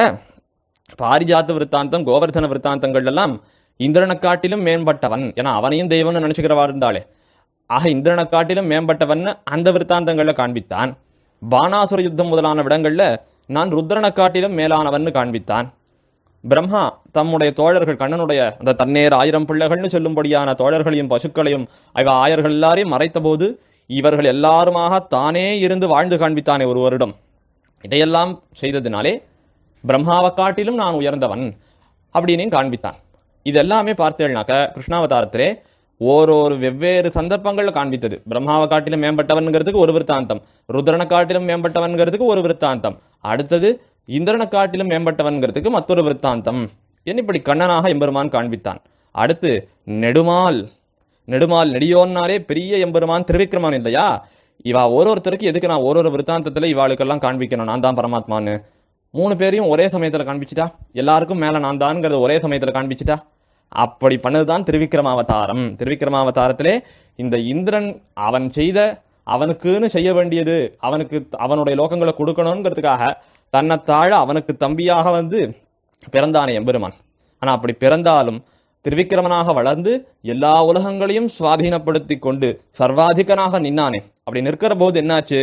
பாரிஜாத்த விருத்தாந்தம் கோவர்தன விருத்தாந்தங்கள் எல்லாம் இந்திரனை காட்டிலும் மேம்பட்டவன் ஏன்னா அவனையும் தெய்வம்னு நினைச்சுக்கிறவா இருந்தாலே ஆக இந்திரனை காட்டிலும் மேம்பட்டவன் அந்த விருத்தாந்தங்கள்ல காண்பித்தான் பானாசுர யுத்தம் முதலான விடங்கள்ல நான் ருத்ரனை காட்டிலும் மேலானவன் காண்பித்தான் பிரம்மா தம்முடைய தோழர்கள் கண்ணனுடைய அந்த தன்னேர் ஆயிரம் பிள்ளைகள்னு சொல்லும்படியான தோழர்களையும் பசுக்களையும் இவ ஆயர்கள் எல்லாரையும் மறைத்தபோது இவர்கள் எல்லாருமாக தானே இருந்து வாழ்ந்து காண்பித்தானே ஒரு வருடம் இதையெல்லாம் செய்ததினாலே பிரம்மாவை காட்டிலும் நான் உயர்ந்தவன் அப்படின்னு காண்பித்தான் இதெல்லாமே பார்த்தேன்னாக்க கிருஷ்ணாவதாரத்திலே ஓரொரு வெவ்வேறு சந்தர்ப்பங்கள்ல காண்பித்தது பிரம்மாவை காட்டிலும் மேம்பட்டவன்கிறதுக்கு ஒரு விருத்தாந்தம் ருத்ரனை காட்டிலும் மேம்பட்டவன்கிறதுக்கு ஒரு விருத்தாந்தம் அடுத்தது இந்திரனை காட்டிலும் மேம்பட்டவன்கிறதுக்கு மற்றொரு விருத்தாந்தம் என்ன இப்படி கண்ணனாக எம்பெருமான் காண்பித்தான் அடுத்து நெடுமால் நெடுமால் நெடியோன்னாரே பெரிய எம்பெருமான் திருவிக்கிரமன் இல்லையா இவா ஒரு ஒருத்தருக்கு எதுக்கு நான் ஒரு ஒரு விருத்தாந்தத்துல இவாளுக்கெல்லாம் காண்பிக்கணும் நான் தான் பரமாத்மான்னு மூணு பேரையும் ஒரே சமயத்துல காண்பிச்சிட்டா எல்லாருக்கும் மேல நான் தான்ங்கிறத ஒரே சமயத்துல காண்பிச்சிட்டா அப்படி பண்ணதுதான் திருவிக்ரமாவதாரம் திருவிக்ரமாவதாரத்திலே இந்த இந்திரன் அவன் செய்த அவனுக்குன்னு செய்ய வேண்டியது அவனுக்கு அவனுடைய லோகங்களை கொடுக்கணுங்கிறதுக்காக தன்னை தாழ அவனுக்கு தம்பியாக வந்து பிறந்தானே எம்பெருமான் ஆனா அப்படி பிறந்தாலும் திருவிக்கிரமனாக வளர்ந்து எல்லா உலகங்களையும் சுவாதீனப்படுத்தி கொண்டு சர்வாதிகனாக நின்னானே அப்படி நிற்கிற போது என்னாச்சு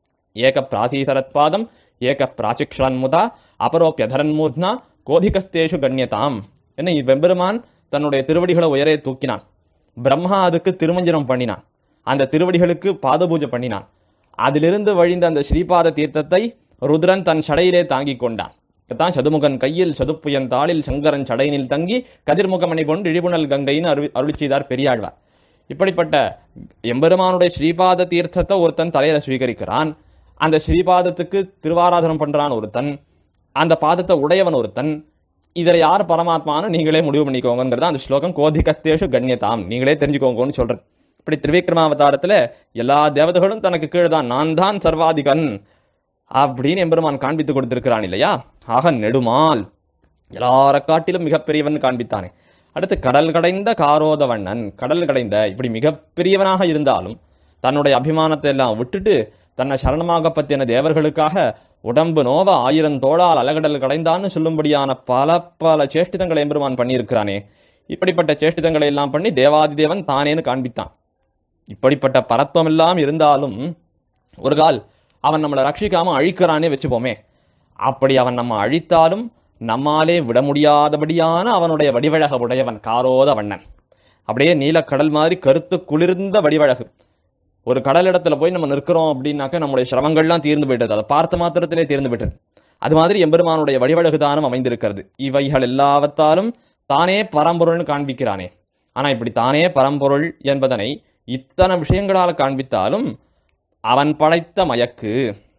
ஏக பிராசீசரத்பாதம் ஏக பிராச்சிக்ஷன்முதா அபரோப்பியதரன்மூர்த்னா கோதிகஸ்தேஷு கண்யதாம் என்ன வெம்பெருமான் தன்னுடைய திருவடிகளை உயரே தூக்கினான் பிரம்மா அதுக்கு திருமஞ்சனம் பண்ணினான் அந்த திருவடிகளுக்கு பாதபூஜை பண்ணினான் அதிலிருந்து வழிந்த அந்த ஸ்ரீபாத தீர்த்தத்தை ருத்ரன் தன் சடையிலே தாங்கிக் கொண்டான் தான் சதுமுகன் கையில் சதுப்புயன் தாளில் சங்கரன் சடையினில் தங்கி கதிர்முகமணி கொண்டு இழிபுணல் கங்கைன்னு அரு அருளி செய்தார் பெரியாழ்வார் இப்படிப்பட்ட எம்பெருமானுடைய ஸ்ரீபாத தீர்த்தத்தை ஒருத்தன் தலையில ஸ்வீகரிக்கிறான் அந்த ஸ்ரீபாதத்துக்கு திருவாராதனம் பண்றான் ஒருத்தன் அந்த பாதத்தை உடையவன் ஒருத்தன் இதுல யார் பரமாத்மான்னு நீங்களே முடிவு பண்ணிக்கோங்கிறது அந்த ஸ்லோகம் கோதிகத்தேஷு கண்யதாம் நீங்களே தெரிஞ்சுக்கோங்கன்னு சொல்றது இப்படி திரிவிக்ரமாவதாரத்துல எல்லா தேவதைகளும் தனக்கு கீழே தான் நான் தான் சர்வாதிகன் அப்படின்னு எம்பெருமான் காண்பித்து கொடுத்திருக்கிறான் இல்லையா ஆக நெடுமால் எல்லார காட்டிலும் மிகப்பெரியவன் காண்பித்தானே அடுத்து கடல் கடைந்த காரோதவண்ணன் கடல் கடைந்த இப்படி மிகப்பெரியவனாக இருந்தாலும் தன்னுடைய அபிமானத்தை எல்லாம் விட்டுட்டு தன்னை சரணமாக பத்தின தேவர்களுக்காக உடம்பு நோவ ஆயிரம் தோளால் அலகடல் கடைந்தான்னு சொல்லும்படியான பல பல சேஷ்டிதங்களை எம்பெருமான் பண்ணியிருக்கிறானே இப்படிப்பட்ட சேஷ்டிதங்களை எல்லாம் பண்ணி தேவாதி தேவன் தானேன்னு காண்பித்தான் இப்படிப்பட்ட பரத்துவம் எல்லாம் இருந்தாலும் ஒரு கால் அவன் நம்மளை ரட்சிக்காம அழிக்கிறானே வச்சுப்போமே அப்படி அவன் நம்ம அழித்தாலும் நம்மாலே விட முடியாதபடியான அவனுடைய வடிவழக உடையவன் காரோத வண்ணன் அப்படியே நீலக்கடல் மாதிரி கருத்து குளிர்ந்த வடிவழகு ஒரு கடல் இடத்துல போய் நம்ம நிற்கிறோம் அப்படின்னாக்க நம்முடைய சிரமங்கள்லாம் தீர்ந்து போயிட்டது அதை பார்த்த மாத்திரத்திலே தீர்ந்து போயிட்டது அது மாதிரி எம்பெருமானுடைய வடிவழகு தானும் அமைந்திருக்கிறது இவைகள் எல்லாவற்றாலும் தானே பரம்பொருள்னு காண்பிக்கிறானே ஆனா இப்படி தானே பரம்பொருள் என்பதனை இத்தனை விஷயங்களால் காண்பித்தாலும் அவன் படைத்த மயக்கு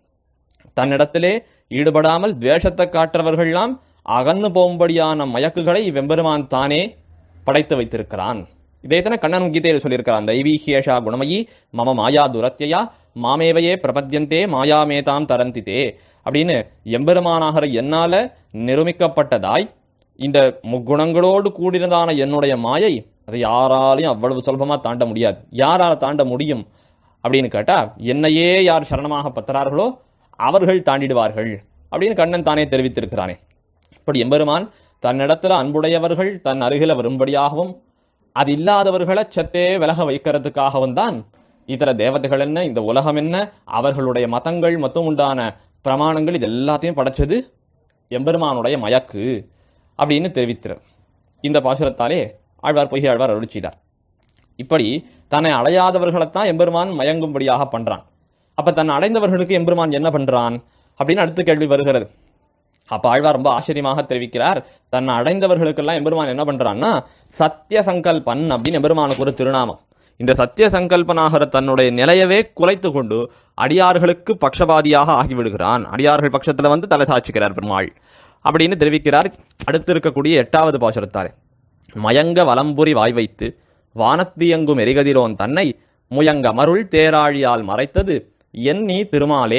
தன்னிடத்திலே ஈடுபடாமல் துவேஷத்தை காட்டுறவர்கள்லாம் அகன்னு போகும்படியான மயக்குகளை வெம்பெருமான் தானே படைத்து வைத்திருக்கிறான் இதைத்தனை கண்ணன் கீதையில் சொல்லியிருக்கிறான் தைவீஹேஷா குணமயி மம மாயா துரத்தியா மாமேவையே பிரபத்யந்தே மாயாமேதாம் தரந்திதே அப்படின்னு எம்பெருமானாகிற என்னால நிருமிக்கப்பட்டதாய் இந்த முக்குணங்களோடு கூடினதான என்னுடைய மாயை அதை யாராலையும் அவ்வளவு சுலபமா தாண்ட முடியாது யாரால தாண்ட முடியும் அப்படின்னு கேட்டா என்னையே யார் சரணமாக பத்துறார்களோ அவர்கள் தாண்டிடுவார்கள் அப்படின்னு கண்ணன் தானே தெரிவித்திருக்கிறானே இப்படி எம்பெருமான் தன்னிடத்துல அன்புடையவர்கள் தன் அருகில வரும்படியாகவும் அது இல்லாதவர்களை சத்தே விலக வைக்கிறதுக்காகவும் தான் இதர தேவதைகள் என்ன இந்த உலகம் என்ன அவர்களுடைய மதங்கள் மற்றும் உண்டான பிரமாணங்கள் இது எல்லாத்தையும் படைச்சது எம்பெருமானுடைய மயக்கு அப்படின்னு தெரிவித்தார் இந்த பாசுரத்தாலே ஆழ்வார் பொய்கை ஆழ்வார் அருள் செய்தார் இப்படி தன்னை அடையாதவர்களைத்தான் எம்பெருமான் மயங்கும்படியாக பண்றான் அப்ப தன்னை அடைந்தவர்களுக்கு எம்பெருமான் என்ன பண்றான் அப்படின்னு அடுத்த கேள்வி வருகிறது அப்ப ஆழ்வார் ரொம்ப ஆச்சரியமாக தெரிவிக்கிறார் தன்னை அடைந்தவர்களுக்கெல்லாம் எம்பெருமான் என்ன பண்றான்னா சத்திய சங்கல்பன் அப்படின்னு எம்பெருமானுக்கு ஒரு திருநாமம் இந்த சத்திய சங்கல்பனாகிற தன்னுடைய நிலையவே குலைத்து கொண்டு அடியார்களுக்கு பக்ஷபாதியாக ஆகிவிடுகிறான் அடியார்கள் பட்சத்துல வந்து தலை சாட்சிக்கிறார் பெருமாள் அப்படின்னு தெரிவிக்கிறார் அடுத்து இருக்கக்கூடிய எட்டாவது பாசுரத்தாரே மயங்க வலம்புரி வாய் வைத்து வானத்தியங்கும் எரிகதிரோன் தன்னை முயங்க மருள் தேராழியால் மறைத்தது என் நீ திருமாலே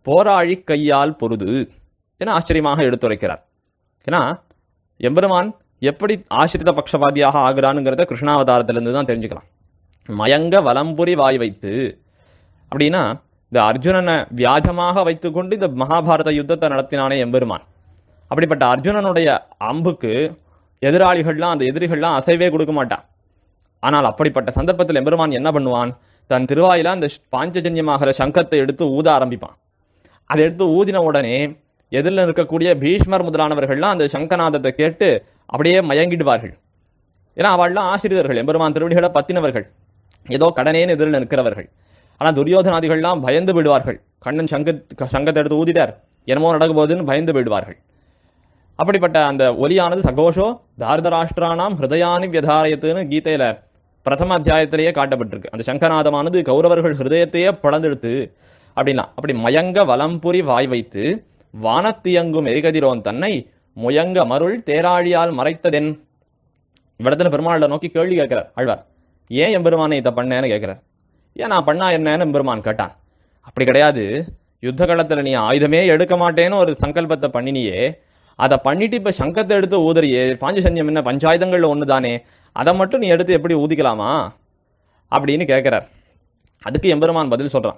போராழி கையால் பொருது என ஆச்சரியமாக எடுத்துரைக்கிறார் ஏன்னா எம்பெருமான் எப்படி ஆசிரித பக்ஷபாதியாக ஆகிறானுங்கிறத கிருஷ்ணாவதாரத்திலிருந்து தான் தெரிஞ்சுக்கலாம் மயங்க வலம்புரி வாய் வைத்து அப்படின்னா இந்த அர்ஜுனனை வியாஜமாக வைத்துக்கொண்டு இந்த மகாபாரத யுத்தத்தை நடத்தினானே எம்பெருமான் அப்படிப்பட்ட அர்ஜுனனுடைய அம்புக்கு எதிராளிகள்லாம் அந்த எதிரிகள்லாம் அசைவே கொடுக்க மாட்டான் ஆனால் அப்படிப்பட்ட சந்தர்ப்பத்தில் எம்பெருமான் என்ன பண்ணுவான் தன் திருவாயில அந்த பாஞ்சஜன்யமாகிற சங்கத்தை எடுத்து ஊத ஆரம்பிப்பான் அதை எடுத்து ஊதின உடனே எதிரில் இருக்கக்கூடிய பீஷ்மர் முதலானவர்கள்லாம் அந்த சங்கநாதத்தை கேட்டு அப்படியே மயங்கிடுவார்கள் ஏன்னா அவள்லாம் ஆசிரியர்கள் எம்பெருமான் திருவடிகளை பத்தினவர்கள் ஏதோ கடனேன்னு எதிரில் நிற்கிறவர்கள் ஆனால் துரியோதனாதிகள்லாம் பயந்து விடுவார்கள் கண்ணன் சங்க சங்கத்தை எடுத்து ஊதிட்டார் என்னமோ நடக்க போகுதுன்னு பயந்து விடுவார்கள் அப்படிப்பட்ட அந்த ஒலியானது சகோஷோ தாரதராஷ்டிரானாம் ஹிருதயானி வியதாரயத்துன்னு கீதையில பிரதம அத்தியாயத்திலேயே காட்டப்பட்டிருக்கு அந்த சங்கநாதமானது கௌரவர்கள் ஹிருதயத்தையே பிளந்தெடுத்து அப்படின்னா அப்படி மயங்க வலம்புரி வாய் வைத்து வானத்தியங்கும் எரிகதிரோன் தன்னை முயங்க மருள் தேராழியால் மறைத்ததென் இவ்விடத்துல பெருமாளை நோக்கி கேள்வி கேட்கிறார் ஆழ்வார் ஏன் எம்பெருமானை இதை பண்ணேன்னு கேட்கிறார் ஏன் நான் பண்ணா என்னன்னு எம்பெருமான் கேட்டான் அப்படி கிடையாது யுத்த காலத்துல நீ ஆயுதமே எடுக்க மாட்டேன்னு ஒரு சங்கல்பத்தை பண்ணினியே அதை பண்ணிட்டு இப்ப சங்கத்தை எடுத்து ஊதறியே பாஞ்சசன்யம் என்ன பஞ்சாயுதங்கள்ல ஒன்று தானே அதை மட்டும் நீ எடுத்து எப்படி ஊதிக்கலாமா அப்படின்னு கேட்கிறார் அதுக்கு எம்பெருமான் பதில் சொல்றான்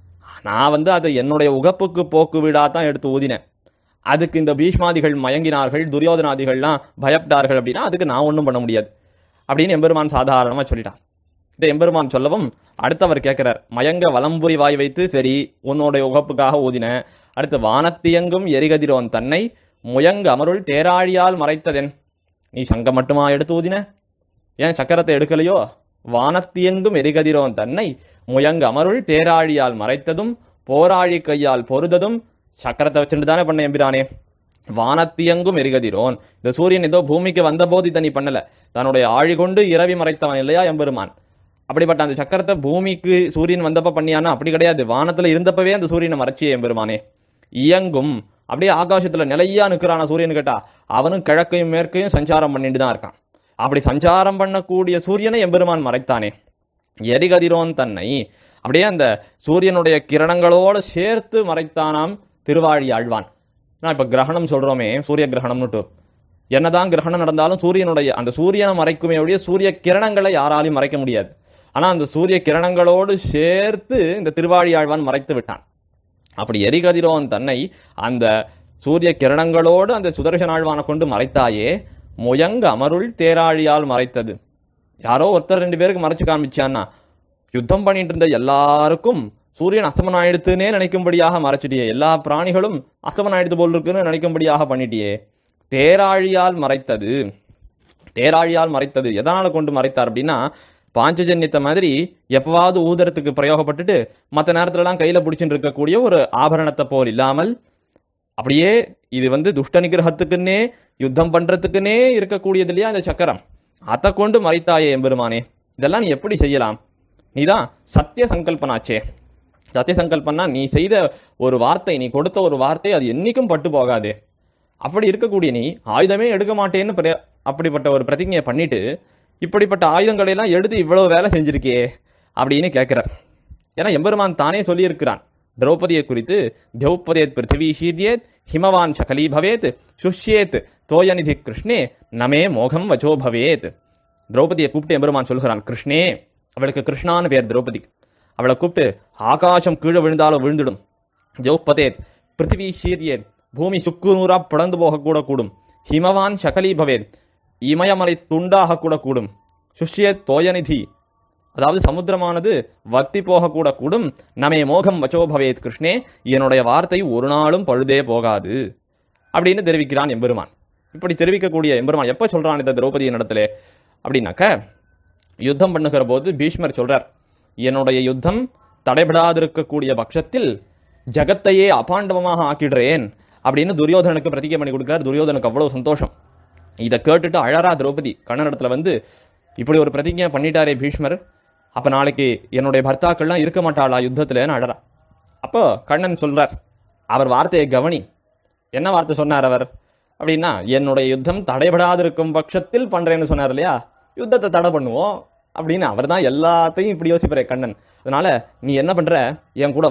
நான் வந்து அதை என்னுடைய உகப்புக்கு போக்கு வீடா தான் எடுத்து ஊதினேன் அதுக்கு இந்த பீஷ்மாதிகள் மயங்கினார்கள் துரியோதனாதிகள்லாம் பயப்பட்டார்கள் அப்படின்னா அதுக்கு நான் ஒன்றும் பண்ண முடியாது அப்படின்னு எம்பெருமான் சாதாரணமாக சொல்லிட்டான் இதை எம்பெருமான் சொல்லவும் அடுத்தவர் கேட்கிறார் மயங்க வலம்புரி வாய் வைத்து சரி உன்னுடைய உகப்புக்காக ஊதினேன் அடுத்து வானத்தியங்கும் எரிகதிரோன் தன்னை முயங்க அமருள் தேராழியால் மறைத்ததென் நீ சங்கம் மட்டுமா எடுத்து ஊதின ஏன் சக்கரத்தை எடுக்கலையோ வானத்தியங்கும் எரிகதிரோன் தன்னை முயங்க அமருள் தேராழியால் மறைத்ததும் போராழி கையால் பொருததும் சக்கரத்தை வச்சுட்டு தானே பண்ண எம்பிரானே வானத்தியங்கும் எரிகதிரோன் இந்த சூரியன் ஏதோ பூமிக்கு வந்தபோது இதை நீ பண்ணல தன்னுடைய ஆழி கொண்டு இரவி மறைத்தவன் இல்லையா எம்பெருமான் அப்படிப்பட்ட அந்த சக்கரத்தை பூமிக்கு சூரியன் வந்தப்ப பண்ணியானா அப்படி கிடையாது வானத்துல இருந்தப்பவே அந்த சூரியனை மறைச்சியே எம்பெருமானே இயங்கும் அப்படியே ஆகாசத்துல நிலையா நிற்கிறான சூரியன் கேட்டா அவனும் கிழக்கையும் மேற்கையும் சஞ்சாரம் பண்ணிட்டு தான் இருக்கான் அப்படி சஞ்சாரம் பண்ணக்கூடிய சூரியனை எம்பெருமான் மறைத்தானே எரிகதிரோன் தன்னை அப்படியே அந்த சூரியனுடைய கிரணங்களோடு சேர்த்து மறைத்தானாம் திருவாழி ஆழ்வான் நான் இப்ப கிரகணம் சொல்றோமே சூரிய கிரகணம்னுட்டு என்னதான் கிரகணம் நடந்தாலும் சூரியனுடைய அந்த சூரியனை மறைக்குமே ஒழிய சூரிய கிரணங்களை யாராலையும் மறைக்க முடியாது ஆனா அந்த சூரிய கிரணங்களோடு சேர்த்து இந்த திருவாழி ஆழ்வான் மறைத்து விட்டான் அப்படி எரிகதிரோன் தன்னை அந்த சூரிய கிரணங்களோடு அந்த சுதர்சன ஆழ்வானை கொண்டு மறைத்தாயே முயங்க அமருள் தேராழியால் மறைத்தது யாரோ ஒருத்தர் ரெண்டு பேருக்கு மறைச்சு காமிச்சான்னா யுத்தம் பண்ணிட்டு இருந்த எல்லாருக்கும் சூரியன் அஸ்தமனம் ஆயிடுத்துன்னே நினைக்கும்படியாக மறைச்சிட்டியே எல்லா பிராணிகளும் அஸ்தமனம் ஆயிடுத்து போல் இருக்குன்னு நினைக்கும்படியாக பண்ணிட்டியே தேராழியால் மறைத்தது தேராழியால் மறைத்தது எதனால கொண்டு மறைத்தார் அப்படின்னா பாஞ்சஜன்யத்தை மாதிரி எப்பவாவது ஊதரத்துக்கு பிரயோகப்பட்டுட்டு மற்ற நேரத்துலலாம் கையில பிடிச்சிட்டு இருக்கக்கூடிய ஒரு ஆபரணத்தை போல் இல்லாமல் அப்படியே இது வந்து துஷ்ட நிகிரகத்துக்குன்னே யுத்தம் பண்றதுக்குன்னே இருக்கக்கூடியது இல்லையா இந்த சக்கரம் அதை கொண்டு மறைத்தாயே எம்பெருமானே இதெல்லாம் நீ எப்படி செய்யலாம் நீதான் சத்திய சங்கல்பனாச்சே சத்திய சங்கல்பனா நீ செய்த ஒரு வார்த்தை நீ கொடுத்த ஒரு வார்த்தை அது என்னைக்கும் பட்டு போகாது அப்படி இருக்கக்கூடிய நீ ஆயுதமே எடுக்க மாட்டேன்னு பிர- அப்படிப்பட்ட ஒரு பிரதிஜையை பண்ணிட்டு இப்படிப்பட்ட ஆயுதங்களை எல்லாம் எடுத்து இவ்வளவு வேலை செஞ்சிருக்கே அப்படின்னு கேட்கிறார் ஏன்னா எம்பெருமான் தானே சொல்லியிருக்கிறான் திரௌபதியை குறித்து திரௌபதேத் பிருத்திவி ஷீத்யேத் ஹிமவான் சகலீ பவேத் சுஷ்யேத் தோயநிதி கிருஷ்ணே நமே மோகம் வச்சோ பவேத் திரௌபதியை கூப்பிட்டு எம்பெருமான் சொல்கிறான் கிருஷ்ணே அவளுக்கு கிருஷ்ணான்னு பேர் திரௌபதி அவளை கூப்பிட்டு ஆகாசம் கீழே விழுந்தாலும் விழுந்துடும் ஜௌப்பதேத் பிருத்திவி ஷீரியேத் பூமி சுக்கு நூறா பிளந்து போகக்கூட கூடும் ஹிமவான் சகலீ பவேத் இமயமலை துண்டாக கூட கூடும் சுஷ்யேத் தோயநிதி அதாவது சமுத்திரமானது வத்தி போகக்கூட கூடும் நமே மோகம் வச்சோ பவேத் கிருஷ்ணே என்னுடைய வார்த்தை ஒரு நாளும் பழுதே போகாது அப்படின்னு தெரிவிக்கிறான் எம்பெருமான் இப்படி தெரிவிக்கக்கூடிய எம்பெருமான் எப்போ சொல்றான் இந்த திரௌபதி நடத்திலே அப்படின்னாக்க யுத்தம் பண்ணுகிற போது பீஷ்மர் சொல்றார் என்னுடைய யுத்தம் தடைபடாதிருக்கக்கூடிய பட்சத்தில் ஜகத்தையே அபாண்டவமாக ஆக்கிடுறேன் அப்படின்னு துரியோதனனுக்கு பிரதிகை பண்ணி கொடுக்கிறார் துரியோதனுக்கு அவ்வளவு சந்தோஷம் இதை கேட்டுட்டு அழறா திரௌபதி கண்ணனிடத்துல வந்து இப்படி ஒரு பிரதிஜை பண்ணிட்டாரே பீஷ்மர் அப்ப நாளைக்கு என்னுடைய பர்த்தாக்கள்லாம் இருக்க மாட்டாளா யுத்தத்துலன்னு அழறா அப்போ கண்ணன் சொல்றார் அவர் வார்த்தையை கவனி என்ன வார்த்தை சொன்னார் அவர் அப்படின்னா என்னுடைய யுத்தம் தடைபடாதிருக்கும் பட்சத்தில் பண்றேன்னு சொன்னார் இல்லையா யுத்தத்தை தடை பண்ணுவோம் அப்படின்னு அவர் தான் எல்லாத்தையும் இப்படி யோசிப்பாரு கண்ணன் அதனால நீ என்ன பண்ற என் கூட வா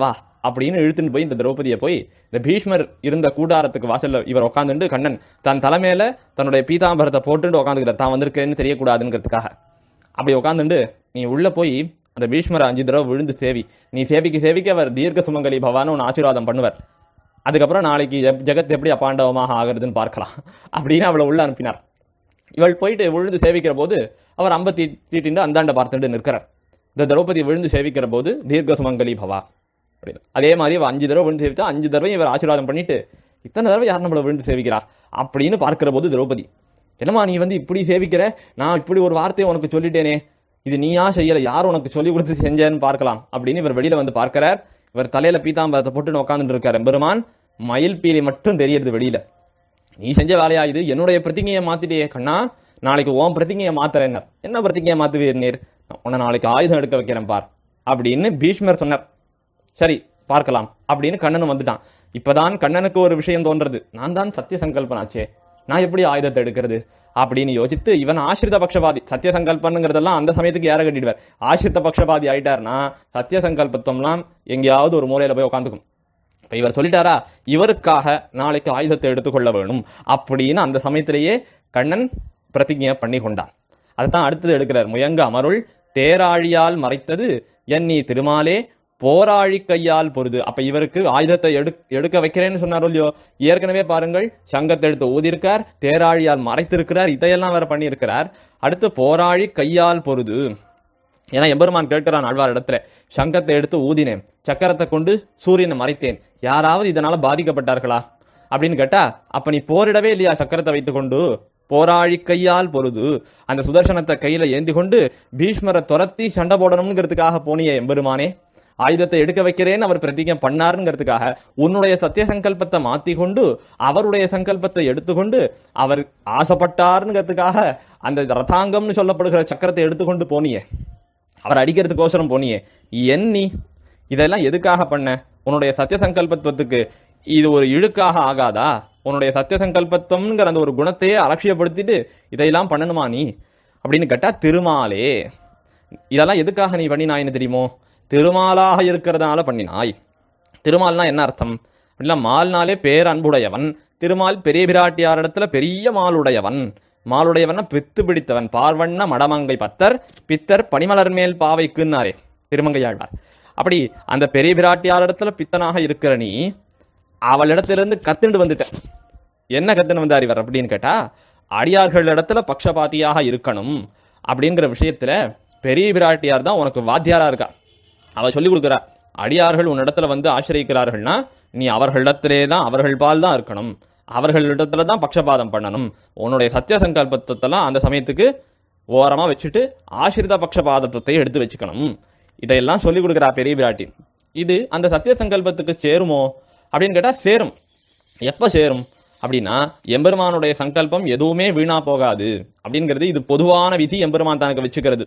அப்படின்னு இழுத்துட்டு போய் இந்த திரௌபதியை போய் இந்த பீஷ்மர் இருந்த கூடாரத்துக்கு வாசல்ல இவர் உட்காந்துட்டு கண்ணன் தன் தலைமையில தன்னுடைய பீதாம்பரத்தை போட்டுட்டு உட்காந்துக்கிறார் தான் வந்திருக்கேன்னு தெரியக்கூடாதுங்கிறதுக்காக அப்படி உட்காந்துட்டு நீ உள்ள போய் அந்த பீஷ்மரை அஞ்சு தடவை விழுந்து சேவி நீ சேவிக்க சேவிக்க அவர் தீர்க்க சுமங்கலி பவான்னு உன்னை ஆசீர்வாதம் பண்ணுவார் அதுக்கப்புறம் நாளைக்கு ஜெப்- ஜெகத் எப்படி அப்பாண்டவமாக ஆகுறதுன்னு பார்க்கலாம் அப்படின்னு அவளை உள்ள அனுப்பினார் இவள் போயிட்டு விழுந்து சேவிக்கிற போது அவர் அம்ப தீ தீட்டிண்டு அந்தாண்ட பார்த்துட்டு நிற்கிறார் இந்த திரௌபதி விழுந்து சேவிக்கிற போது தீர்க்க சுமங்கலி பவா அப்படின்னு அதே மாதிரி அவ அஞ்சு தடவை விழுந்து சேவித்தா அஞ்சு தடவை இவர் ஆசீர்வாதம் பண்ணிட்டு இத்தனை தடவை யார் நம்மளை விழுந்து சேவிக்கிறா அப்படின்னு பார்க்கிற போது திரௌபதி என்னம்மா நீ வந்து இப்படி சேவிக்கிற நான் இப்படி ஒரு வார்த்தையை உனக்கு சொல்லிட்டேனே இது நீயா செய்யல யார் உனக்கு சொல்லி கொடுத்து செஞ்சேன்னு பார்க்கலாம் அப்படின்னு இவர் வெளியில வந்து பார்க்கிறார் இவர் தலையில பீதாம்பரத்தை போட்டு உட்காந்துட்டு இருக்கார் எம்பெருமான் மயில் பீலி மட்டும் தெரியறது வெளியில நீ செஞ்ச வேலையா இது என்னுடைய பிரதிகையை மாத்திட்டியே கண்ணா நாளைக்கு உன் பிரதிகையை மாத்துறேன் என்ன பிரதிகையை மாத்துவீர் நீர் உன்னை நாளைக்கு ஆயுதம் எடுக்க வைக்கிறேன் பார் அப்படின்னு பீஷ்மர் சொன்னார் சரி பார்க்கலாம் அப்படின்னு கண்ணனும் வந்துட்டான் இப்பதான் கண்ணனுக்கு ஒரு விஷயம் தோன்றது நான் தான் சத்திய சங்கல்பனாச்சே நான் எப்படி ஆயுதத்தை எடுக்கிறது அப்படின்னு யோசித்து இவன் ஆசிரித பக்ஷபாதி சத்திய சங்கல்பனுங்கிறதெல்லாம் அந்த சமயத்துக்கு யாரை கட்டிடுவார் ஆசிரித்த பக்ஷபாதி ஆயிட்டார்னா சத்திய சங்கல்பத்துவம்லாம் எங்கேயாவது ஒரு மூலையில போய் உட்காந்துக்கும் இப்ப இவர் சொல்லிட்டாரா இவருக்காக நாளைக்கு ஆயுதத்தை எடுத்துக்கொள்ள வேணும் அப்படின்னு அந்த சமயத்திலேயே கண்ணன் பிரதிஜை பண்ணி கொண்டான் அதுதான் அடுத்தது எடுக்கிறார் முயங்க அமருள் தேராழியால் மறைத்தது எண்ணி திருமாலே போராழி கையால் பொருது அப்ப இவருக்கு ஆயுதத்தை எடு எடுக்க வைக்கிறேன்னு சொன்னாரோ இல்லையோ ஏற்கனவே பாருங்கள் சங்கத்தை எடுத்து ஊதியிருக்கார் தேராழியால் மறைத்திருக்கிறார் இதையெல்லாம் வேற பண்ணியிருக்கிறார் அடுத்து போராழி கையால் பொருது ஏன்னா எம்பெருமான் கேட்கிறான் ஆழ்வார் இடத்துல சங்கத்தை எடுத்து ஊதினேன் சக்கரத்தை கொண்டு சூரியனை மறைத்தேன் யாராவது இதனால பாதிக்கப்பட்டார்களா அப்படின்னு கேட்டா அப்ப நீ போரிடவே இல்லையா சக்கரத்தை வைத்துக்கொண்டு போராழி கையால் பொருது அந்த சுதர்சனத்தை கையில ஏந்தி கொண்டு பீஷ்மரை துரத்தி சண்டை போடணுங்கிறதுக்காக போனியே எம்பெருமானே ஆயுதத்தை எடுக்க வைக்கிறேன்னு அவர் பிரதிஜை பண்ணாருங்கிறதுக்காக உன்னுடைய சத்திய சங்கல்பத்தை மாத்தி கொண்டு அவருடைய சங்கல்பத்தை எடுத்துக்கொண்டு அவர் ஆசைப்பட்டாருங்கிறதுக்காக அந்த ரதாங்கம்னு சொல்லப்படுகிற சக்கரத்தை எடுத்துக்கொண்டு போனியே அவர் அடிக்கிறதுக்கோசரம் போனியே என் நீ இதெல்லாம் எதுக்காக பண்ண உன்னுடைய சத்திய சங்கல்பத்துவத்துக்கு இது ஒரு இழுக்காக ஆகாதா உன்னுடைய சத்திய சங்கல்பத்துவம்ங்கிற அந்த ஒரு குணத்தையே அலட்சியப்படுத்திட்டு இதையெல்லாம் பண்ணணுமா நீ அப்படின்னு கேட்டா திருமாலே இதெல்லாம் எதுக்காக நீ பண்ணினாயின்னு தெரியுமோ திருமாலாக இருக்கிறதுனால பண்ணினாய் திருமால்னா என்ன அர்த்தம் அப்படின்னா மால்னாலே பேரன்புடையவன் திருமால் பெரிய பிராட்டியார் இடத்துல பெரிய மாலுடையவன் மாலுடையவன்னா பித்து பிடித்தவன் பார்வண்ண மடமங்கை பத்தர் பித்தர் பனிமலர் மேல் பாவைக்குன்னாரே திருமங்கையாழ்வார் அப்படி அந்த பெரிய பிராட்டியார் இடத்துல பித்தனாக இருக்கிற நீ அவளிடத்திலிருந்து கத்துண்டு வந்துட்ட என்ன கத்துன்னு வந்தார் இவர் அப்படின்னு கேட்டா அடியார்கள் இடத்துல பக்ஷபாத்தியாக இருக்கணும் அப்படிங்கிற விஷயத்துல பெரிய பிராட்டியார் தான் உனக்கு வாத்தியாரா இருக்கா அவ சொல்லி கொடுக்குறா அடியார்கள் உன்னிடத்துல வந்து ஆசிரியக்கிறார்கள்னா நீ அவர்களிடத்திலே தான் அவர்கள் பால் தான் இருக்கணும் அவர்களிடத்துல தான் பக்ஷபாதம் பண்ணணும் உன்னுடைய சத்திய சங்கல்பத்தெல்லாம் அந்த சமயத்துக்கு ஓரமா வச்சுட்டு ஆசிரித பக்ஷபாதத்தை எடுத்து வச்சுக்கணும் இதையெல்லாம் சொல்லி கொடுக்குறா பெரிய பிராட்டி இது அந்த சத்திய சங்கல்பத்துக்கு சேருமோ அப்படின்னு கேட்டா சேரும் எப்ப சேரும் அப்படின்னா எம்பெருமானுடைய சங்கல்பம் எதுவுமே வீணா போகாது அப்படிங்கிறது இது பொதுவான விதி எம்பெருமான் தனக்கு வச்சுக்கிறது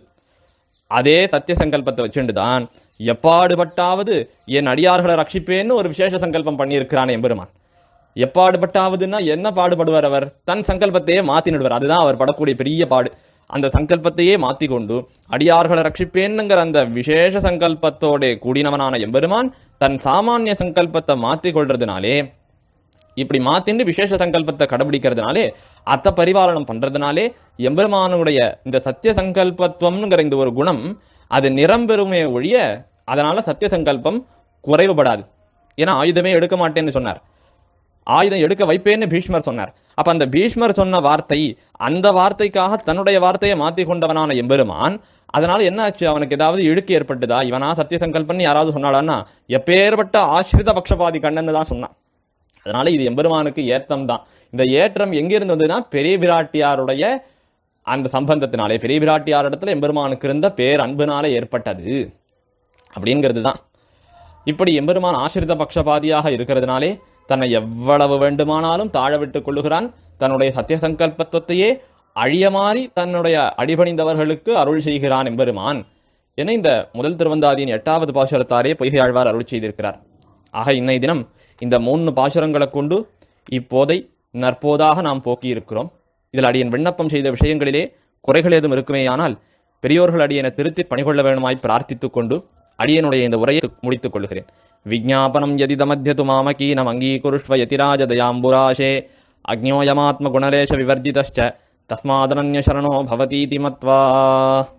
அதே சத்திய சங்கல்பத்தை வச்சுட்டு தான் எப்பாடுபட்டாவது என் அடியார்களை ரட்சிப்பேன்னு ஒரு விசேஷ சங்கல்பம் பண்ணியிருக்கிறான் எம்பெருமான் எப்பாடுபட்டாவதுன்னா என்ன பாடுபடுவார் அவர் தன் சங்கல்பத்தையே மாத்தினுடுவார் அதுதான் அவர் படக்கூடிய பெரிய பாடு அந்த சங்கல்பத்தையே மாத்தி கொண்டு அடியார்களை ரட்சிப்பேன்னுங்கிற அந்த விசேஷ சங்கல்பத்தோட கூடினவனான எம்பெருமான் தன் சாமானிய சங்கல்பத்தை மாத்தி கொள்றதுனாலே இப்படி மாத்திண்டு விசேஷ சங்கல்பத்தை கடைபிடிக்கிறதுனாலே அத்த பரிபாலனம் பண்றதுனாலே எம்பெருமானுடைய இந்த சத்திய சங்கல்பத்துவம்ங்கிற இந்த ஒரு குணம் அது நிரம்பெறுமே ஒழிய அதனால சத்திய சங்கல்பம் குறைவுபடாது ஏன்னா ஆயுதமே எடுக்க மாட்டேன்னு சொன்னார் ஆயுதம் எடுக்க வைப்பேன்னு பீஷ்மர் சொன்னார் அப்ப அந்த பீஷ்மர் சொன்ன வார்த்தை அந்த வார்த்தைக்காக தன்னுடைய வார்த்தையை மாத்தி கொண்டவனான எம்பெருமான் அதனால என்ன ஆச்சு அவனுக்கு ஏதாவது இழுக்கு ஏற்பட்டுதா இவனா சத்திய சங்கல்பன் யாராவது சொன்னாடான்னா எப்பேற்பட்ட ஆசிரித பக்ஷபாதி கண்ணன்னு தான் சொன்னான் அதனால இது எம்பெருமானுக்கு ஏத்தம் தான் இந்த ஏற்றம் எங்கிருந்து வந்ததுன்னா பெரிய பிராட்டியாருடைய அந்த சம்பந்தத்தினாலே பெரிய பிராட்டியார் இடத்துல எம்பெருமானுக்கு இருந்த பேர் அன்புனாலே ஏற்பட்டது அப்படிங்கிறது தான் இப்படி எம்பெருமான் ஆசிரித பக்ஷபாதியாக இருக்கிறதுனாலே தன்னை எவ்வளவு வேண்டுமானாலும் தாழ விட்டுக் கொள்ளுகிறான் தன்னுடைய சத்திய சங்கல்பத்துவத்தையே அழியமாறி தன்னுடைய அடிபணிந்தவர்களுக்கு அருள் செய்கிறான் எம்பெருமான் என இந்த முதல் திருவந்தாதியின் எட்டாவது பாசுரத்தாரே பொய்கை ஆழ்வார் அருள் செய்திருக்கிறார் ஆக இன்னை தினம் இந்த மூன்று பாசுரங்களை கொண்டு இப்போதை நற்போதாக நாம் போக்கி இருக்கிறோம் இதில் அடியன் விண்ணப்பம் செய்த விஷயங்களிலே குறைகள் ஏதும் இருக்குமேயானால் பெரியோர்கள் அடியனை திருத்தி பணிகொள்ள வேணுமாய் பிரார்த்தித்துக் கொண்டு அடியனுடைய இந்த உரையை முடித்துக் கொள்கிறேன் விஜாபனம் யதிதமத்தியது மாமகீனம் அங்கீகுருஷ்வ யதிராஜ தயாம்புராஷே அக்ஞோயமாத்மகுணரேஷ விவர்ஜிதश्च தஸ்மாதனன்ய சரணோ பவதீதி மத்வா